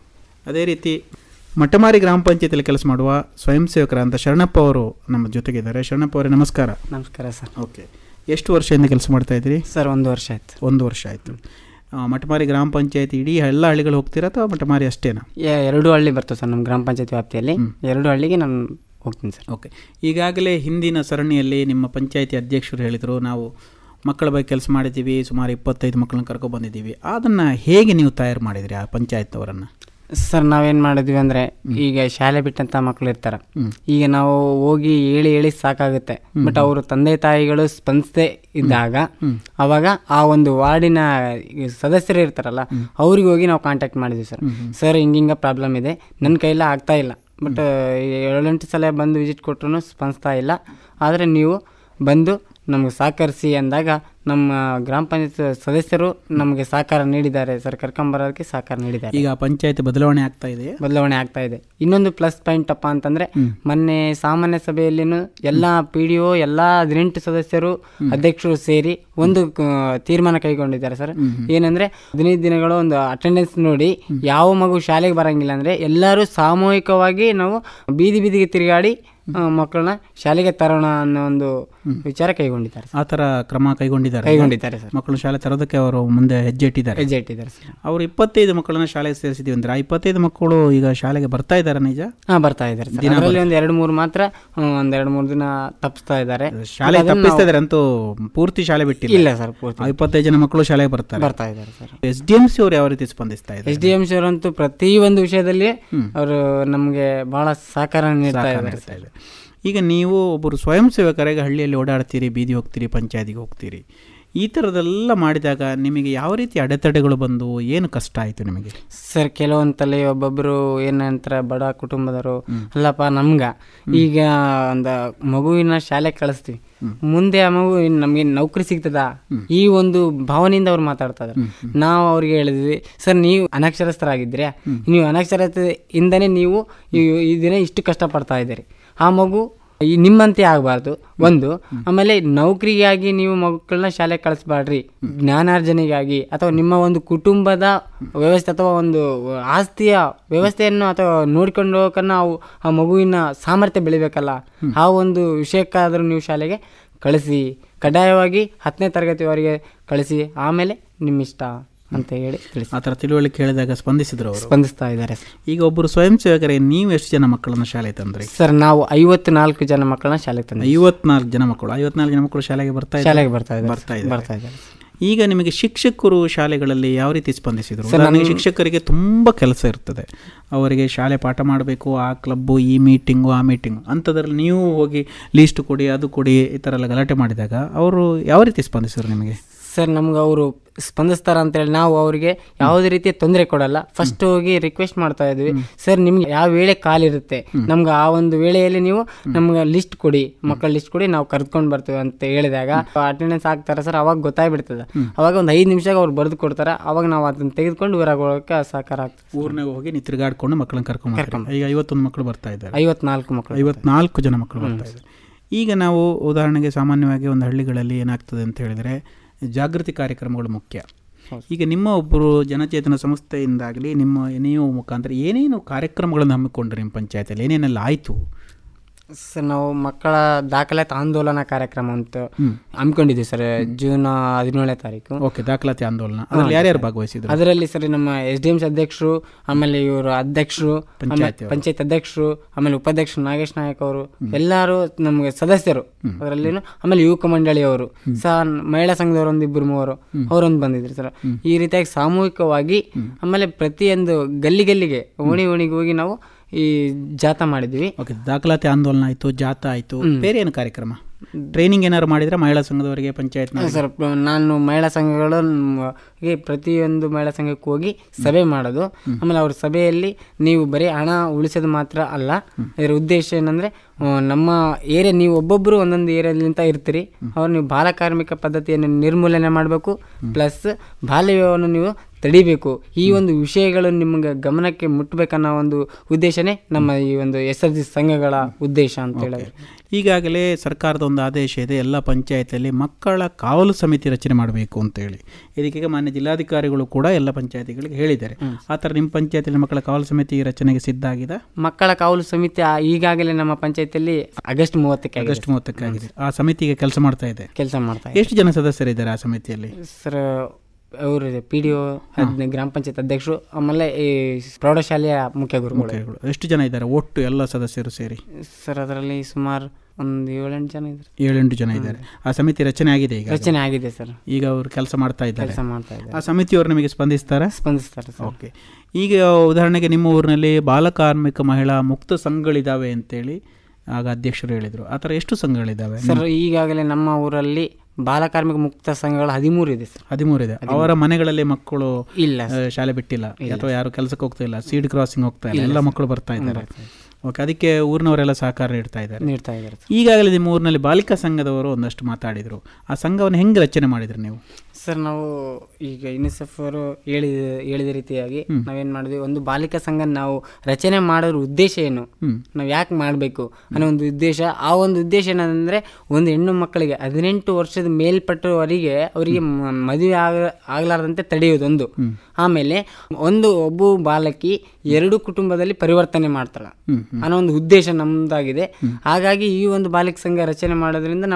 ಅದೇ ರೀತಿ ಮಠಮಾರಿ ಗ್ರಾಮ ಪಂಚಾಯತಿಯಲ್ಲಿ ಕೆಲಸ ಮಾಡುವ ಸ್ವಯಂ ಸೇವಕರಾದಂಥ ಶರಣಪ್ಪ ಅವರು ನಮ್ಮ ಜೊತೆಗಿದ್ದಾರೆ ಶರಣಪ್ಪ ಅವರೇ ನಮಸ್ಕಾರ ನಮಸ್ಕಾರ ಸರ್ ಓಕೆ ಎಷ್ಟು ವರ್ಷದಿಂದ ಕೆಲಸ ಮಾಡ್ತಾ ಇದ್ದೀರಿ ಸರ್ ಒಂದು ವರ್ಷ ಆಯ್ತು ಒಂದು ವರ್ಷ ಆಯಿತು ಮಠಮಾರಿ ಗ್ರಾಮ ಪಂಚಾಯತಿ ಇಡೀ ಎಲ್ಲ ಹಳ್ಳಿಗಳು ಹೋಗ್ತೀರಾ ಅಥವಾ ಮಠಮಾರಿ ಅಷ್ಟೇನಾ ಎ- ಎರಡು ಹಳ್ಳಿ ಬರ್ತವೆ ಸರ್ ನಮ್ಮ ಗ್ರಾಮ ಪಂಚಾಯತಿ ವ್ಯಾಪ್ತಿಯಲ್ಲಿ ಎರಡು ಹಳ್ಳಿಗೆ ನಾನು ಹೋಗ್ತೀನಿ ಸರ್ ಓಕೆ ಈಗಾಗಲೇ ಹಿಂದಿನ ಸರಣಿಯಲ್ಲಿ ನಿಮ್ಮ ಪಂಚಾಯತಿ ಅಧ್ಯಕ್ಷರು ಹೇಳಿದರು ನಾವು ಮಕ್ಕಳ ಬಗ್ಗೆ ಕೆಲಸ ಮಾಡಿದ್ದೀವಿ ಸುಮಾರು ಇಪ್ಪತ್ತೈದು ಮಕ್ಕಳನ್ನ ಕರ್ಕೊಂಡು ಬಂದಿದ್ದೀವಿ ಅದನ್ನು ಹೇಗೆ ನೀವು ತಯಾರು ಮಾಡಿದಿರಿ ಆ ಪಂಚಾಯತ್ನವರನ್ನು ಸರ್ ನಾವೇನು ಮಾಡಿದ್ವಿ ಅಂದರೆ ಈಗ ಶಾಲೆ ಬಿಟ್ಟಂಥ ಮಕ್ಕಳು ಇರ್ತಾರೆ ಈಗ ನಾವು ಹೋಗಿ ಹೇಳಿ ಹೇಳಿ ಸಾಕಾಗುತ್ತೆ ಬಟ್ ಅವರು ತಂದೆ ತಾಯಿಗಳು ಸ್ಪಂದಿಸದೇ ಇದ್ದಾಗ ಅವಾಗ ಆ ಒಂದು ವಾರ್ಡಿನ ಈ ಸದಸ್ಯರು ಇರ್ತಾರಲ್ಲ ಅವ್ರಿಗೆ ಹೋಗಿ ನಾವು ಕಾಂಟ್ಯಾಕ್ಟ್ ಮಾಡಿದ್ವಿ ಸರ್ ಸರ್ ಹಿಂಗಿಂಗ ಪ್ರಾಬ್ಲಮ್ ಇದೆ ನನ್ನ ಕೈಲ ಆಗ್ತಾ ಇಲ್ಲ ಬಟ್ ಏಳೆಂಟು ಸಲ ಬಂದು ವಿಸಿಟ್ ಕೊಟ್ಟರು ಸ್ಪಂದಿಸ್ತಾ ಇಲ್ಲ ಆದರೆ ನೀವು ಬಂದು ನಮಗೆ ಸಹಕರಿಸಿ ಅಂದಾಗ ನಮ್ಮ ಗ್ರಾಮ ಪಂಚಾಯತ್ ಸದಸ್ಯರು ನಮಗೆ ಸಹಕಾರ ನೀಡಿದ್ದಾರೆ ಸರ್ ಕರ್ಕೊಂಬರೋದಕ್ಕೆ ಸಹಕಾರ ನೀಡಿದ್ದಾರೆ ಈಗ ಪಂಚಾಯತ್ ಬದಲಾವಣೆ ಆಗ್ತಾ ಇದೆ ಬದಲಾವಣೆ ಆಗ್ತಾ ಇದೆ ಇನ್ನೊಂದು ಪ್ಲಸ್ ಪಾಯಿಂಟ್ ಅಪ್ಪ ಅಂತಂದ್ರೆ ಮೊನ್ನೆ ಸಾಮಾನ್ಯ ಸಭೆಯಲ್ಲಿನೂ ಎಲ್ಲ ಪಿ ಡಿ ಒ ಎಲ್ಲ ಹದಿನೆಂಟು ಸದಸ್ಯರು ಅಧ್ಯಕ್ಷರು ಸೇರಿ ಒಂದು ಕ- ತೀರ್ಮಾನ ಕೈಗೊಂಡಿದ್ದಾರೆ ಸರ್ ಏನಂದ್ರೆ ಹದಿನೈದು ದಿನಗಳು ಒಂದು ಅಟೆಂಡೆನ್ಸ್ ನೋಡಿ ಯಾವ ಮಗು ಶಾಲೆಗೆ ಬರಂಗಿಲ್ಲ ಅಂದ್ರೆ ಎಲ್ಲರೂ ಸಾಮೂಹಿಕವಾಗಿ ನಾವು ಬೀದಿ ಬೀದಿಗೆ ತಿರುಗಾಡಿ ಆ, ಮಕ್ಕಳನ್ನ ಶಾಲೆಗೆ ತರೋಣ ಅನ್ನೋ ಒಂದು ವಿಚಾರ ಕೈಗೊಂಡಿದ್ದಾರೆ ಸರ್. ಆ ಥರ ಕ್ರಮ ಕೈಗೊಂಡಿದ್ದಾರೆ ಕೈಗೊಂಡಿದ್ದಾರೆ ಸರ್ ಮಕ್ಕಳು ಶಾಲೆ ತರೋದಕ್ಕೆ ಅವರು ಮುಂದೆ ಹೆಜ್ಜೆ ಇಟ್ಟಿದ್ದಾರೆ ಹೆಜ್ಜೆ ಇಟ್ಟಿದ್ದಾರೆ ಸರ್ ಅವರು ಇಪ್ಪತ್ತೈದು ಮಕ್ಕಳನ್ನ ಶಾಲೆಗೆ ಸೇರಿಸಿದೀವಿ ಅಂದ್ರೆ ಆ ಇಪ್ಪತ್ತೈದು ಮಕ್ಕಳು ಈಗ ಶಾಲೆಗೆ ಬರ್ತಾ ಇದ್ದಾರೆ ನಿಜ ಹಾ ಬರ್ತಾ ಇದ್ದಾರೆ ಸರ್ ಅದರಲ್ಲಿ ಒಂದ್ ಎರಡು ಮೂರು ಮಾತ್ರ ಹ್ಮ್, ಒಂದ್ ಎರಡು ಮೂರು ದಿನ ತಪ್ಪಿಸ್ತಾ ಇದ್ದಾರೆ ಶಾಲೆ ಅದನ್ನ ತಪ್ಪಿಸ್ತಾ ಇದ್ದಾರೆ ಅಂತೂ ಪೂರ್ತಿ ಶಾಲೆ ಬಿಟ್ಟಿಲ್ಲ ಇಲ್ಲ ಸರ್ ಪೂರ್ತಿ ಆ ಇಪ್ಪತ್ತೈದು ಜನ ಮಕ್ಕಳು ಶಾಲೆಗೆ ಬರ್ತಾರೆ ಬರ್ತಾ ಇದ್ದಾರೆ sir S D M C ಅವರು ಯಾವ ರೀತಿ ಸ್ಪಂದಿಸ್ತಾ ಇದ್ದಾರೆ ಎಸ್ ಡಿ ಎಂ ಸಿ ಅವರಂತೂ ಪ್ರತಿ ಒಂದು ವಿಷಯದಲ್ಲಿ ಅವರು ನಮಗೆ ಬಹಳ ಸಹಕಾರ ನೀಡ್ತಾ ಸಹಕಾರ ಇದ್ದಾರೆ ನೀಡ್ತಾ ಇದೆ. ಈಗ ನೀವು ಒಬ್ಬರು ಸ್ವಯಂ ಸೇವಕರಾಗಿ ಹಳ್ಳಿಯಲ್ಲಿ ಓಡಾಡ್ತೀರಿ ಬೀದಿ ಹೋಗ್ತೀರಿ ಪಂಚಾಯತಿಗೆ ಹೋಗ್ತೀರಿ ಈ ಥರದೆಲ್ಲ ಮಾಡಿದಾಗ ನಿಮಗೆ ಯಾವ ರೀತಿ ಅಡೆತಡೆಗಳು ಬಂದು ಏನು ಕಷ್ಟ ಆಯಿತು ನಿಮಗೆ ಸರ್ ಕೆಲವೊಂದಲ್ಲಿ ಒಬ್ಬೊಬ್ರು ಏನಂತಾರೆ ಬಡ ಕುಟುಂಬದವರು ಅಲ್ಲಪ್ಪ ನಮ್ಗ ಈಗ ಒಂದು ಮಗುವಿನ ಶಾಲೆ ಕಳಿಸ್ತೀವಿ ಮುಂದೆ ಆ ಮಗು ಇನ್ ನಮ್ಗೆ ನೌಕರಿ ಸಿಗ್ತದಾ ಈ ಒಂದು ಭಾವನೆಯಿಂದ ಅವ್ರು ಮಾತಾಡ್ತಾ ಇದಾರೆ ನಾವು ಅವ್ರಿಗೆ ಹೇಳಿದ್ವಿ ಸರ್ ನೀವು ಅನಕ್ಷರಸ್ಥರಾಗಿದ್ರೆ ನೀವು ಅನಕ್ಷರತೆಯಿಂದನೇ ನೀವು ಈ ಈ ದಿನ ಇಷ್ಟು ಕಷ್ಟಪಡ್ತಾ ಇದ್ದೀರಿ ಆ ಮಗು ಈ ನಿಮ್ಮಂತೆ ಆಗಬಾರ್ದು ಒಂದು ಆಮೇಲೆ ನೌಕರಿಗಾಗಿ ನೀವು ಮಕ್ಕಳನ್ನ ಶಾಲೆ ಕಳಿಸ್ಬಾಡ್ರಿ ಜ್ಞಾನಾರ್ಜನೆಗಾಗಿ ಅಥವಾ ನಿಮ್ಮ ಒಂದು ಕುಟುಂಬದ ವ್ಯವಸ್ಥೆ ಅಥವಾ ಒಂದು ಆಸ್ತಿಯ ವ್ಯವಸ್ಥೆಯನ್ನು ಅಥವಾ ನೋಡ್ಕೊಂಡು ಹೋಗಕ್ಕೆ ನಾವು ಆ ಮಗುವಿನ ಸಾಮರ್ಥ್ಯ ಬೆಳಿಬೇಕಲ್ಲ ಆ ಒಂದು ವಿಷಯಕ್ಕಾದರೂ ನೀವು ಶಾಲೆಗೆ ಕಳಿಸಿ ಕಡ್ಡಾಯವಾಗಿ ಹತ್ತನೇ ತರಗತಿವರೆಗೆ ಕಳಿಸಿ ಆಮೇಲೆ ನಿಮ್ಮ ಇಷ್ಟ ಅಂತ ಹೇಳಿ ತಿಳಿಸಿ ಆ ಥರ ತಿಳುವಳಿಕೆ ಹೇಳಿದಾಗ ಸ್ಪಂದಿಸಿದ್ರು ಅವರು ಸ್ಪಂದಿಸ್ತಾ ಇದ್ದಾರೆ ಈಗ ಒಬ್ಬರು ಸ್ವಯಂ ಸೇವಕರಿಗೆ ನೀವು ಎಷ್ಟು ಜನ ಮಕ್ಕಳನ್ನ ಶಾಲೆಗೆ ತಂದ್ರಿ ಸರ್ ನಾವು ಐವತ್ತು ನಾಲ್ಕು ಜನ ಮಕ್ಕಳನ್ನ ಶಾಲೆಗೆ ತಂದೆ ಐವತ್ನಾಲ್ಕು ಜನ ಮಕ್ಕಳು ಐವತ್ನಾಲ್ಕು ಜನ ಮಕ್ಕಳು ಶಾಲೆಗೆ ಬರ್ತಾ ಇದ್ದಾರೆ ಶಾಲೆಗೆ ಬರ್ತಾ ಇದ್ದಾರೆ ಬರ್ತಾ ಇದ್ದಾರೆ. ಬರ್ತಾ ಇದ್ದಾರೆ ಈಗ ನಿಮಗೆ ಶಿಕ್ಷಕರು ಶಾಲೆಗಳಲ್ಲಿ ಯಾವ ರೀತಿ ಸ್ಪಂದಿಸಿದರು ಉದಾಹರಣೆಗೆ ಶಿಕ್ಷಕರಿಗೆ ತುಂಬ ಕೆಲಸ ಇರ್ತದೆ ಅವರಿಗೆ ಶಾಲೆ ಪಾಠ ಮಾಡಬೇಕು ಆ ಕ್ಲಬ್ಬು ಈ ಮೀಟಿಂಗು ಆ ಮೀಟಿಂಗು ಅಂಥದ್ರಲ್ಲಿ ನೀವು ಹೋಗಿ ಲೀಸ್ಟ್ ಕೊಡಿ ಅದು ಕೊಡಿ ಈ ಥರ ಎಲ್ಲ ಗಲಾಟೆ ಮಾಡಿದಾಗ ಅವರು ಯಾವ ರೀತಿ ಸ್ಪಂದಿಸಿದ್ರು ನಿಮಗೆ ಸರ್ ನಮ್ಗೆ ಅವರು ಸ್ಪಂದಿಸ್ತಾರ ಅಂತೇಳಿ ನಾವು ಅವರಿಗೆ ಯಾವುದೇ ರೀತಿಯ ತೊಂದರೆ ಕೊಡಲ್ಲ ಫಸ್ಟ್ ಹೋಗಿ ರಿಕ್ವೆಸ್ಟ್ ಮಾಡ್ತಾ ಇದ್ವಿ ಸರ್ ನಿಮ್ಗೆ ಯಾವ ವೇಳೆ ಕಾಲಿರುತ್ತೆ ನಮ್ಗೆ ಆ ಒಂದು ವೇಳೆಯಲ್ಲಿ ನೀವು ನಮ್ಗೆ ಲಿಸ್ಟ್ ಕೊಡಿ ಮಕ್ಕಳ ಲಿಸ್ಟ್ ಕೊಡಿ ನಾವು ಕರ್ಕೊಂಡು ಬರ್ತೀವಿ ಅಂತ ಹೇಳಿದಾಗ ಅಟೆಂಡೆನ್ಸ್ ಹಾಕ್ತಾರೆ ಸರ್ ಅವಾಗ ಗೊತ್ತಾಗ್ಬಿಡ್ತದೆ ಅವಾಗ ಒಂದು ಐದು ನಿಮಿಷ ಅವ್ರು ಬರೆದು ಕೊಡ್ತಾರೆ ಅವಾಗ ನಾವು ಅದನ್ನ ತೆಗೆದುಕೊಂಡು ಹೊರಗೆ ಹೋಗೋಕೆ ಸಹಕಾರ ಆಗ್ತದೆ ಊರಿನಾಗ ಹೋಗಿ ನೀವು ತಿರುಗಾಡ್ಕೊಂಡು ಮಕ್ಕಳನ್ನ ಕರ್ಕೊಂಡು ಬರ್ತೀರಿ. ಈಗ ಐವತ್ತೊಂದು ಮಕ್ಕಳು ಬರ್ತಾ ಇದ್ದಾರೆ ಐವತ್ನಾಲ್ಕು ಮಕ್ಕಳು ಐವತ್ನಾಲ್ಕು ಜನ ಮಕ್ಕಳು ಬರ್ತಾ ಇದ್ದಾರೆ ಈಗ ನಾವು ಉದಾಹರಣೆಗೆ ಸಾಮಾನ್ಯವಾಗಿ ಒಂದು ಹಳ್ಳಿಗಳಲ್ಲಿ ಏನಾಗ್ತದೆ ಅಂತ ಹೇಳಿದರೆ ಜಾಗೃತಿ ಕಾರ್ಯಕ್ರಮಗಳು ಮುಖ್ಯ ಈಗ ನಿಮ್ಮ ಒಬ್ಬರು ಜನಚೇತನ ಸಂಸ್ಥೆಯಿಂದಾಗಲಿ ನಿಮ್ಮ ನೀವು ಮುಖಾಂತರ ಏನೇನು ಕಾರ್ಯಕ್ರಮಗಳನ್ನು ಹಮ್ಮಿಕೊಂಡ್ರಿ ನಿಮ್ಮ ಪಂಚಾಯತಿಯಲ್ಲಿ ಏನೇನೆಲ್ಲ ಆಯಿತು ಸರ್ ನಾವು ಮಕ್ಕಳ ದಾಖಲಾತಿ ಆಂದೋಲನ ಕಾರ್ಯಕ್ರಮ ಅಂತ ಹಮ್ಮಿಕೊಂಡಿದ್ದೀವಿ ಸರ್ ಜೂನ್ ಹದಿನೇಳನೇ ತಾರೀಕು ಓಕೆ ದಾಖಲಾತಿ ಆಂದೋಲನ ಅದರಲ್ಲಿ ಯಾರ್ಯಾರು ಭಾಗವಹಿಸಿದ್ರು ಅದರಲ್ಲಿ ಸರ್ ನಮ್ಮ ಎಸ್ ಡಿ ಎಂ ಸಿ ಅಧ್ಯಕ್ಷರು ಆಮೇಲೆ ಇವರು ಅಧ್ಯಕ್ಷರು ಪಂಚಾಯ್ತಿ ಪಂಚಾಯತ್ ಅಧ್ಯಕ್ಷರು ಆಮೇಲೆ ಉಪಾಧ್ಯಕ್ಷರು ನಾಗೇಶ್ ನಾಯಕ್ ಅವರು ಎಲ್ಲರೂ ನಮಗೆ ಸದಸ್ಯರು ಅದರಲ್ಲಿ ಆಮೇಲೆ ಯುವಕ ಮಂಡಳಿಯವರು ಸಹ ಮಹಿಳಾ ಸಂಘದವರು ಒಂದು ಇಬ್ಬರು ಮೂವರು ಅವರೊಂದು ಬಂದಿದ್ರು ಸರ್ ಈ ರೀತಿಯಾಗಿ ಸಾಮೂಹಿಕವಾಗಿ ಆಮೇಲೆ ಪ್ರತಿಯೊಂದು ಗಲ್ಲಿ ಗಲ್ಲಿಗೆ ಓಣಿ ಓಣಿಗೆ ಹೋಗಿ ನಾವು ಈ ಜಾಥಾ ಮಾಡಿದ್ವಿ ಓಕೆ ದಾಖಲಾತಿ ಆಂದೋಲನ ಆಯಿತು ಜಾಥಾ ಆಯಿತು ಬೇರೆ ಏನು ಕಾರ್ಯಕ್ರಮ ಟ್ರೈನಿಂಗ್ ಏನಾದ್ರು ಮಾಡಿದ್ರೆ ಮಹಿಳಾ ಸಂಘದವರಿಗೆ ಪಂಚಾಯತ್ ಸರ್ ಪ್ರ- ನಾನು ಮಹಿಳಾ ಸಂಘಗಳು ಮ್, ಗೆ ಪ್ರತಿಯೊಂದು ಮಹಿಳಾ ಸಂಘಕ್ಕೆ ಹೋಗಿ ಸಭೆ ಮಾಡೋದು ಆಮೇಲೆ ಅವ್ರ ಸಭೆಯಲ್ಲಿ ನೀವು ಬರೀ ಹಣ ಉಳಿಸೋದು ಮಾತ್ರ ಅಲ್ಲ ಇದರ ಉದ್ದೇಶ ಏನಂದ್ರೆ ಆ, ನಮ್ಮ ಏರಿಯಾ ನೀವು ಒಬ್ಬೊಬ್ಬರು ಒಂದೊಂದು ಏರಿಯಾಲಿಂತ ಇರ್ತೀರಿ ಅವ್ರು ನೀವು ಬಾಲ ಕಾರ್ಮಿಕ ಪದ್ಧತಿಯನ್ನು ನಿರ್ಮೂಲನೆ ಮಾಡಬೇಕು ಪ್ಲಸ್ ಬಾಲ್ಯ ವಿವಾಹವನ್ನು ನೀವು ತಡಿಬೇಕು ಈ ಒಂದು ವಿಷಯಗಳು ನಿಮಗೆ ಗಮನಕ್ಕೆ ಮುಟ್ಟಬೇಕನ್ನೋ ಒಂದು ಉದ್ದೇಶನೇ ನಮ್ಮ ಈ ಒಂದು ಎಸ್ ಎಸ್ ಜಿ ಸಂಘಗಳ ಉದ್ದೇಶ ಅಂತ ಹೇಳಿದ್ರೆ ಈಗಾಗಲೇ ಸರ್ಕಾರದ ಒಂದು ಆದೇಶ ಇದೆ ಎಲ್ಲ ಪಂಚಾಯತಿಯಲ್ಲಿ ಮಕ್ಕಳ ಕಾವಲು ಸಮಿತಿ ರಚನೆ ಮಾಡಬೇಕು ಅಂತೇಳಿ ಇದಕ್ಕೆ ಮಾನ್ಯ ಜಿಲ್ಲಾಧಿಕಾರಿಗಳು ಕೂಡ ಎಲ್ಲ ಪಂಚಾಯತಿಗಳಿಗೆ ಹೇಳಿದ್ದಾರೆ ಆ ಥರ ನಿಮ್ಮ ಪಂಚಾಯತಿಯಲ್ಲಿ ಮಕ್ಕಳ ಕಾವಲು ಸಮಿತಿ ರಚನೆಗೆ ಸಿದ್ಧ ಆಗಿದೆ ಮಕ್ಕಳ ಕಾವಲು ಸಮಿತಿ ಆ- ಈಗಾಗಲೇ ನಮ್ಮ ಪಂಚಾಯತಿಯಲ್ಲಿ ಆಗಸ್ಟ್ ಮೂವತ್ತಕ್ಕೆ ಆಗಸ್ಟ್ ಮೂವತ್ತಕ್ಕೆ ಆಗಿದೆ ಆ ಸಮಿತಿಗೆ ಕೆಲಸ ಮಾಡ್ತಾ ಇದೆ ಕೆಲಸ ಮಾಡ್ತಾ ಇದ್ದಾರೆ. ಎಷ್ಟು ಜನ ಸದಸ್ಯರಿದ್ದಾರೆ ಆ ಸಮಿತಿಯಲ್ಲಿ ಸರ್ ಅವರು ಪಿ ಡಿ ಒ ಗ್ರಾಮ ಪಂಚಾಯತ್ ಅಧ್ಯಕ್ಷರು ಆಮೇಲೆ ಈ ಪ್ರೌಢಶಾಲೆಯ ಮುಖ್ಯ ಗುರುಗಳು ಮುಖ್ಯಗಳು. ಎಷ್ಟು ಜನ ಇದ್ದಾರೆ ಒಟ್ಟು ಎಲ್ಲ ಸದಸ್ಯರು ಸೇರಿ ಸರ್ ಅದರಲ್ಲಿ ಸುಮಾರು ಒಂದು ಏಳೆಂಟು ಜನ ಇದ್ದಾರೆ ಏಳೆಂಟು ಜನ ಇದ್ದಾರೆ ಆ ಸಮಿತಿ ರಚನೆ ಆಗಿದೆ ಈಗ ರಚನೆ ಆಗಿದೆ ಸರ್ ಈಗ ಅವರು ಕೆಲಸ ಮಾಡ್ತಾ ಇದ್ದಾರೆ ಕೆಲಸ ಮಾಡ್ತಾ ಇದ್ದಾರೆ ಆ ಸಮಿತಿಯವರು ನಿಮಗೆ ಸ್ಪಂದಿಸ್ತಾರಾ ಸ್ಪಂದಿಸ್ತಾರೆ ಸರ್ ಓಕೆ ಈಗ ಉದಾಹರಣೆಗೆ ನಿಮ್ಮ ಊರಿನಲ್ಲಿ ಬಾಲಕಾರ್ಮಿಕ ಮಹಿಳಾ ಮುಕ್ತ ಸಂಘಗಳಿದ್ದಾವೆ ಅಂತೇಳಿ ಆಗ ಅಧ್ಯಕ್ಷರು ಹೇಳಿದರು ಆ ಥರ ಎಷ್ಟು ಸಂಘಗಳಿದ್ದಾವೆ ಸರ್ ಈಗಾಗಲೇ ನಮ್ಮ ಊರಲ್ಲಿ ಬಾಲಕಾರ್ಮಿಕ ಮುಕ್ತ ಸಂಘಗಳು ಹದಿಮೂರು ಇದೆ ಸರ್ ಹದಿಮೂರು ಇದೆ ಅವರ ಮನೆಗಳಲ್ಲಿ ಮಕ್ಕಳು ಇಲ್ಲ ಆ, ಶಾಲೆ ಬಿಟ್ಟಿಲ್ಲ ಅಥವಾ ಯಾರು ಕೆಲಸಕ್ಕೆ ಹೋಗ್ತಾ ಇಲ್ಲ ಸೀಡ್ ಕ್ರಾಸಿಂಗ್ ಹೋಗ್ತಾ ಇಲ್ಲ ಎಲ್ಲ ಮಕ್ಕಳು ಬರ್ತಾ ಇದ್ದಾರೆ ಓಕೆ ಅದಕ್ಕೆ ಊರಿನವರೆಲ್ಲ ಸಹಕಾರ ನೀಡ್ತಾ ಇದ್ದಾರೆ ನೀಡ್ತಾ ಇದ್ದಾರೆ ಸರ್ ಈಗಾಗಲೇ ನಿಮ್ಮ ಊರಿನಲ್ಲಿ ಬಾಲಿಕಾ ಸಂಘದವರು ಒಂದಷ್ಟು ಮಾತಾಡಿದರು ಆ ಸಂಘವನ್ನು ಹೆಂಗೆ ರಚನೆ ಮಾಡಿದ್ರಿ ನೀವು ಸರ್ ನಾವು ಈಗ ಯುನಿಸೆಫ್ ಅವರು ಹೇಳಿದ ಹೇಳಿದ ರೀತಿಯಾಗಿ ನಾವೇನ್ ಮಾಡಿದ್ವಿ ಒಂದು ಬಾಲಿಕಾ ಸಂಘ ನಾವು ರಚನೆ ಮಾಡೋದ್ರ ಉದ್ದೇಶ ಏನು ನಾವು ಯಾಕೆ ಮಾಡಬೇಕು ಅನ್ನೋ ಒಂದು ಉದ್ದೇಶ ಆ ಒಂದು ಉದ್ದೇಶ ಏನಂದ್ರೆ ಒಂದು ಹೆಣ್ಣು ಮಕ್ಕಳಿಗೆ ಹದಿನೆಂಟು ವರ್ಷದ ಮೇಲ್ಪಟ್ಟವರಿಗೆ ಅವರಿಗೆ ಮ- ಮದುವೆ ಆಗ ಆಗ್ಲಾರ್ದಂತೆ ತಡೆಯೋದೊಂದು ಆಮೇಲೆ ಒಂದು ಒಬ್ಬ ಬಾಲಕಿ ಎರಡು ಕುಟುಂಬದಲ್ಲಿ ಪರಿವರ್ತನೆ ಮಾಡ್ತಾಳೆ ಅನ್ನೋ ಒಂದು ಉದ್ದೇಶ ನಮ್ದಾಗಿದೆ ಹಾಗಾಗಿ ಈ ಒಂದು ಬಾಲಿಕ ಸಂಘ ರಚನೆ ಮಾಡೋದ್ರಿಂದ ನಮ್ಗೆ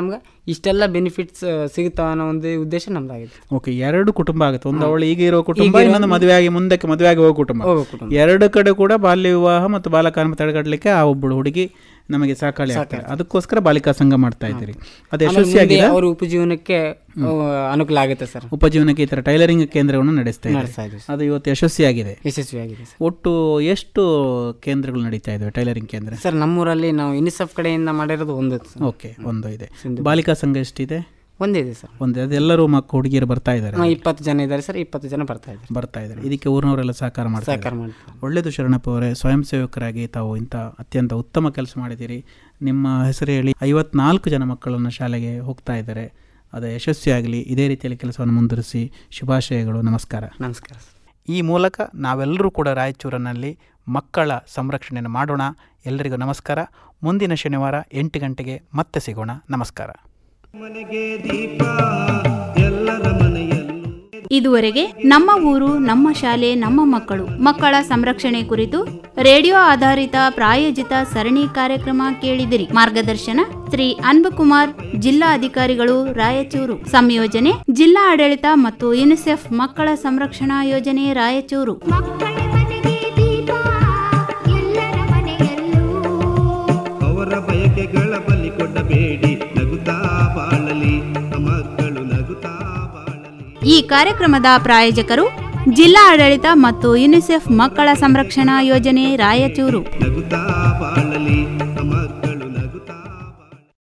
ಇಷ್ಟೆಲ್ಲ ಬೆನಿಫಿಟ್ಸ್ ಸಿಗುತ್ತಾವ ಅನ್ನೋ ಒಂದು ಉದ್ದೇಶ ನಮ್ದಾಗಿದೆ ಓಕೆ ಎರಡು ಕುಟುಂಬ ಆಗುತ್ತೆ ಒಂದು ಅವಳು ಈಗ ಇರೋ ಕುಟುಂಬ ಈಗ ಇರೋ- ಇನ್ನೊಂದು ಮದುವೆ ಆಗಿ ಮುಂದಕ್ಕೆ ಮದುವೆ ಆಗಿ ಹೋಗೋ ಕುಟುಂಬ ಹೋಗೋ ಕುಟುಂಬ. ಎರಡು ಕಡೆ ಕೂಡ ಬಾಲ್ಯ ವಿವಾಹ ಮತ್ತು ಬಾಲಕಾರ್ಮಿಕ ತಡೆಗಟ್ಟಲಿಕ್ಕೆ ಆ ಒಬ್ಬಳು ಹುಡುಗಿ ನಮಗೆ ಸಾಕಾಳಿ ಆಗ್ತಾರೆ ಅದಕ್ಕೋಸ್ಕರ ಬಾಲಿಕಾ ಸಂಘ ಮಾಡ್ತಾ ಇದ್ದೀರಿ ಅದು ಆಮೇಲೆ ಯಶಸ್ವಿ ಮುಂದೆ ಆಗಿದೆ ಅವ್ರ ಉಪಜೀವನಕ್ಕೆ ಆ, ಅನುಕೂಲ ಆಗುತ್ತೆ ಸರ್ ಉಪಜೀವನಕ್ಕೆ ಈ ಥರ ಟೈಲರಿಂಗ್ ಕೇಂದ್ರವನ್ನು ನಡೆಸ್ತಾ ನಡೆಸ್ತಾ ಇದ್ದಾರೆ ಇದ್ದೀವಿ ಅದು ಇವತ್ತು ಯಶಸ್ವಿಯಾಗಿದೆ ಯಶಸ್ವಿಯಾಗಿದೆ ಸರ್ ಒಟ್ಟು ಎಷ್ಟು ಕೇಂದ್ರಗಳು ನಡೀತಾ ಇದಾವೆ ಟೈಲರಿಂಗ್ ಕೇಂದ್ರ ಸರ್ ನಮ್ಮೂರಲ್ಲಿ ನಾವು ಯುನಿಸೆಫ್ ಕಡೆಯಿಂದ ಮಾಡಿರೋದು ಒಂದು ಸರ್. ಓಕೆ ಒಂದು ಇದೆ ಸಿಂಧು. ಬಾಲಿಕಾ ಸಂಘ ಎಷ್ಟಿದೆ ಒಂದೇ ಇದೆ ಸರ್ ಒಂದೇ ಅದೆಲ್ಲರೂ ಮಕ್ಕ ಹುಡುಗಿಯರು ಬರ್ತಾ ಇದ್ದಾರೆ ಆ, ಇಪ್ಪತ್ತು ಜನ ಇದ್ದಾರೆ ಸರ್ ಇಪ್ಪತ್ತು ಜನ ಬರ್ತಾ ಇದ್ದಾರೆ ಬರ್ತಾ ಇದ್ದಾರೆ ಇದಕ್ಕೆ ಊರಿನವರೆಲ್ಲ ಸಹಕಾರ ಮಾಡ್ತಾರೆ ಸಹಕಾರ ಮಾಡ್ತಾರೆ ಒಳ್ಳೆಯದು ಶರಣಪ್ಪ ಅವರೇ ಸ್ವಯಂ ಸೇವಕರಾಗಿ ತಾವು ಇಂಥ ಅತ್ಯಂತ ಉತ್ತಮ ಕೆಲಸ ಮಾಡಿದ್ದೀರಿ ನಿಮ್ಮ ಹೆಸರು ಹೇಳಿ ಐವತ್ನಾಲ್ಕು ಜನ ಮಕ್ಕಳನ್ನು ಶಾಲೆಗೆ ಹೋಗ್ತಾ ಇದ್ದಾರೆ ಅದು ಯಶಸ್ವಿಯಾಗಲಿ ಇದೇ ರೀತಿಯಲ್ಲಿ ಕೆಲಸವನ್ನು ಮುಂದುವರಿಸಿ ಶುಭಾಶಯಗಳು ನಮಸ್ಕಾರ ನಮಸ್ಕಾರ ಸರ್ ಈ ಮೂಲಕ ನಾವೆಲ್ಲರೂ ಕೂಡ ರಾಯಚೂರಿನಲ್ಲಿ ಮಕ್ಕಳ ಸಂರಕ್ಷಣೆಯನ್ನು ಮಾಡೋಣ ಎಲ್ಲರಿಗೂ ನಮಸ್ಕಾರ ಮುಂದಿನ ಶನಿವಾರ ಎಂಟು ಗಂಟೆಗೆ ಮತ್ತೆ ಸಿಗೋಣ ನಮಸ್ಕಾರ ಮನೆಗೆ ದೀಪ ಎಲ್ಲರ ಮನೆಯಲ್ಲೂ ಇದುವರೆಗೆ ನಮ್ಮ ಊರು ನಮ್ಮ ಶಾಲೆ ನಮ್ಮ ಮಕ್ಕಳು ಮಕ್ಕಳ ಸಂರಕ್ಷಣೆ ಕುರಿತು ರೇಡಿಯೋ ಆಧಾರಿತ ಪ್ರಾಯೋಜಿತ ಸರಣಿ ಕಾರ್ಯಕ್ರಮ ಕೇಳಿದಿರಿ ಮಾರ್ಗದರ್ಶನ ಶ್ರೀ ಅನ್ಬಕುಮಾರ್ ಜಿಲ್ಲಾ ಅಧಿಕಾರಿಗಳು ರಾಯಚೂರು ಸಂಯೋಜನೆ ಜಿಲ್ಲಾ ಆಡಳಿತ ಮತ್ತು ಯುನಿಸೆಫ್ ಮಕ್ಕಳ ಸಂರಕ್ಷಣಾ ಯೋಜನೆ ರಾಯಚೂರು ಮಕ್ಕಳ ಮನೆಗೆ ದೀಪ ಎಲ್ಲರ ಮನೆಯಲ್ಲೂ ಅವರ ಬಯಕೆಗಳ ಬಲಿ ಕೊಡಬೇಡಿ ನಗುತ್ತಾ ಬಾಳಲಿ ಮಕ್ಕಳು ನಗುತ್ತಾ ಬಾಳಲಿ ಈ ಕಾರ್ಯಕ್ರಮದ ಪ್ರಾಯೋಜಕರು ಜಿಲ್ಲಾ ಆಡಳಿತ ಮತ್ತು ಯುನಿಸೆಫ್ ಮಕ್ಕಳ ಸಂರಕ್ಷಣಾ ಯೋಜನೆ ರಾಯಚೂರು ನಗುತ್ತಾ ಬಾಳಲಿ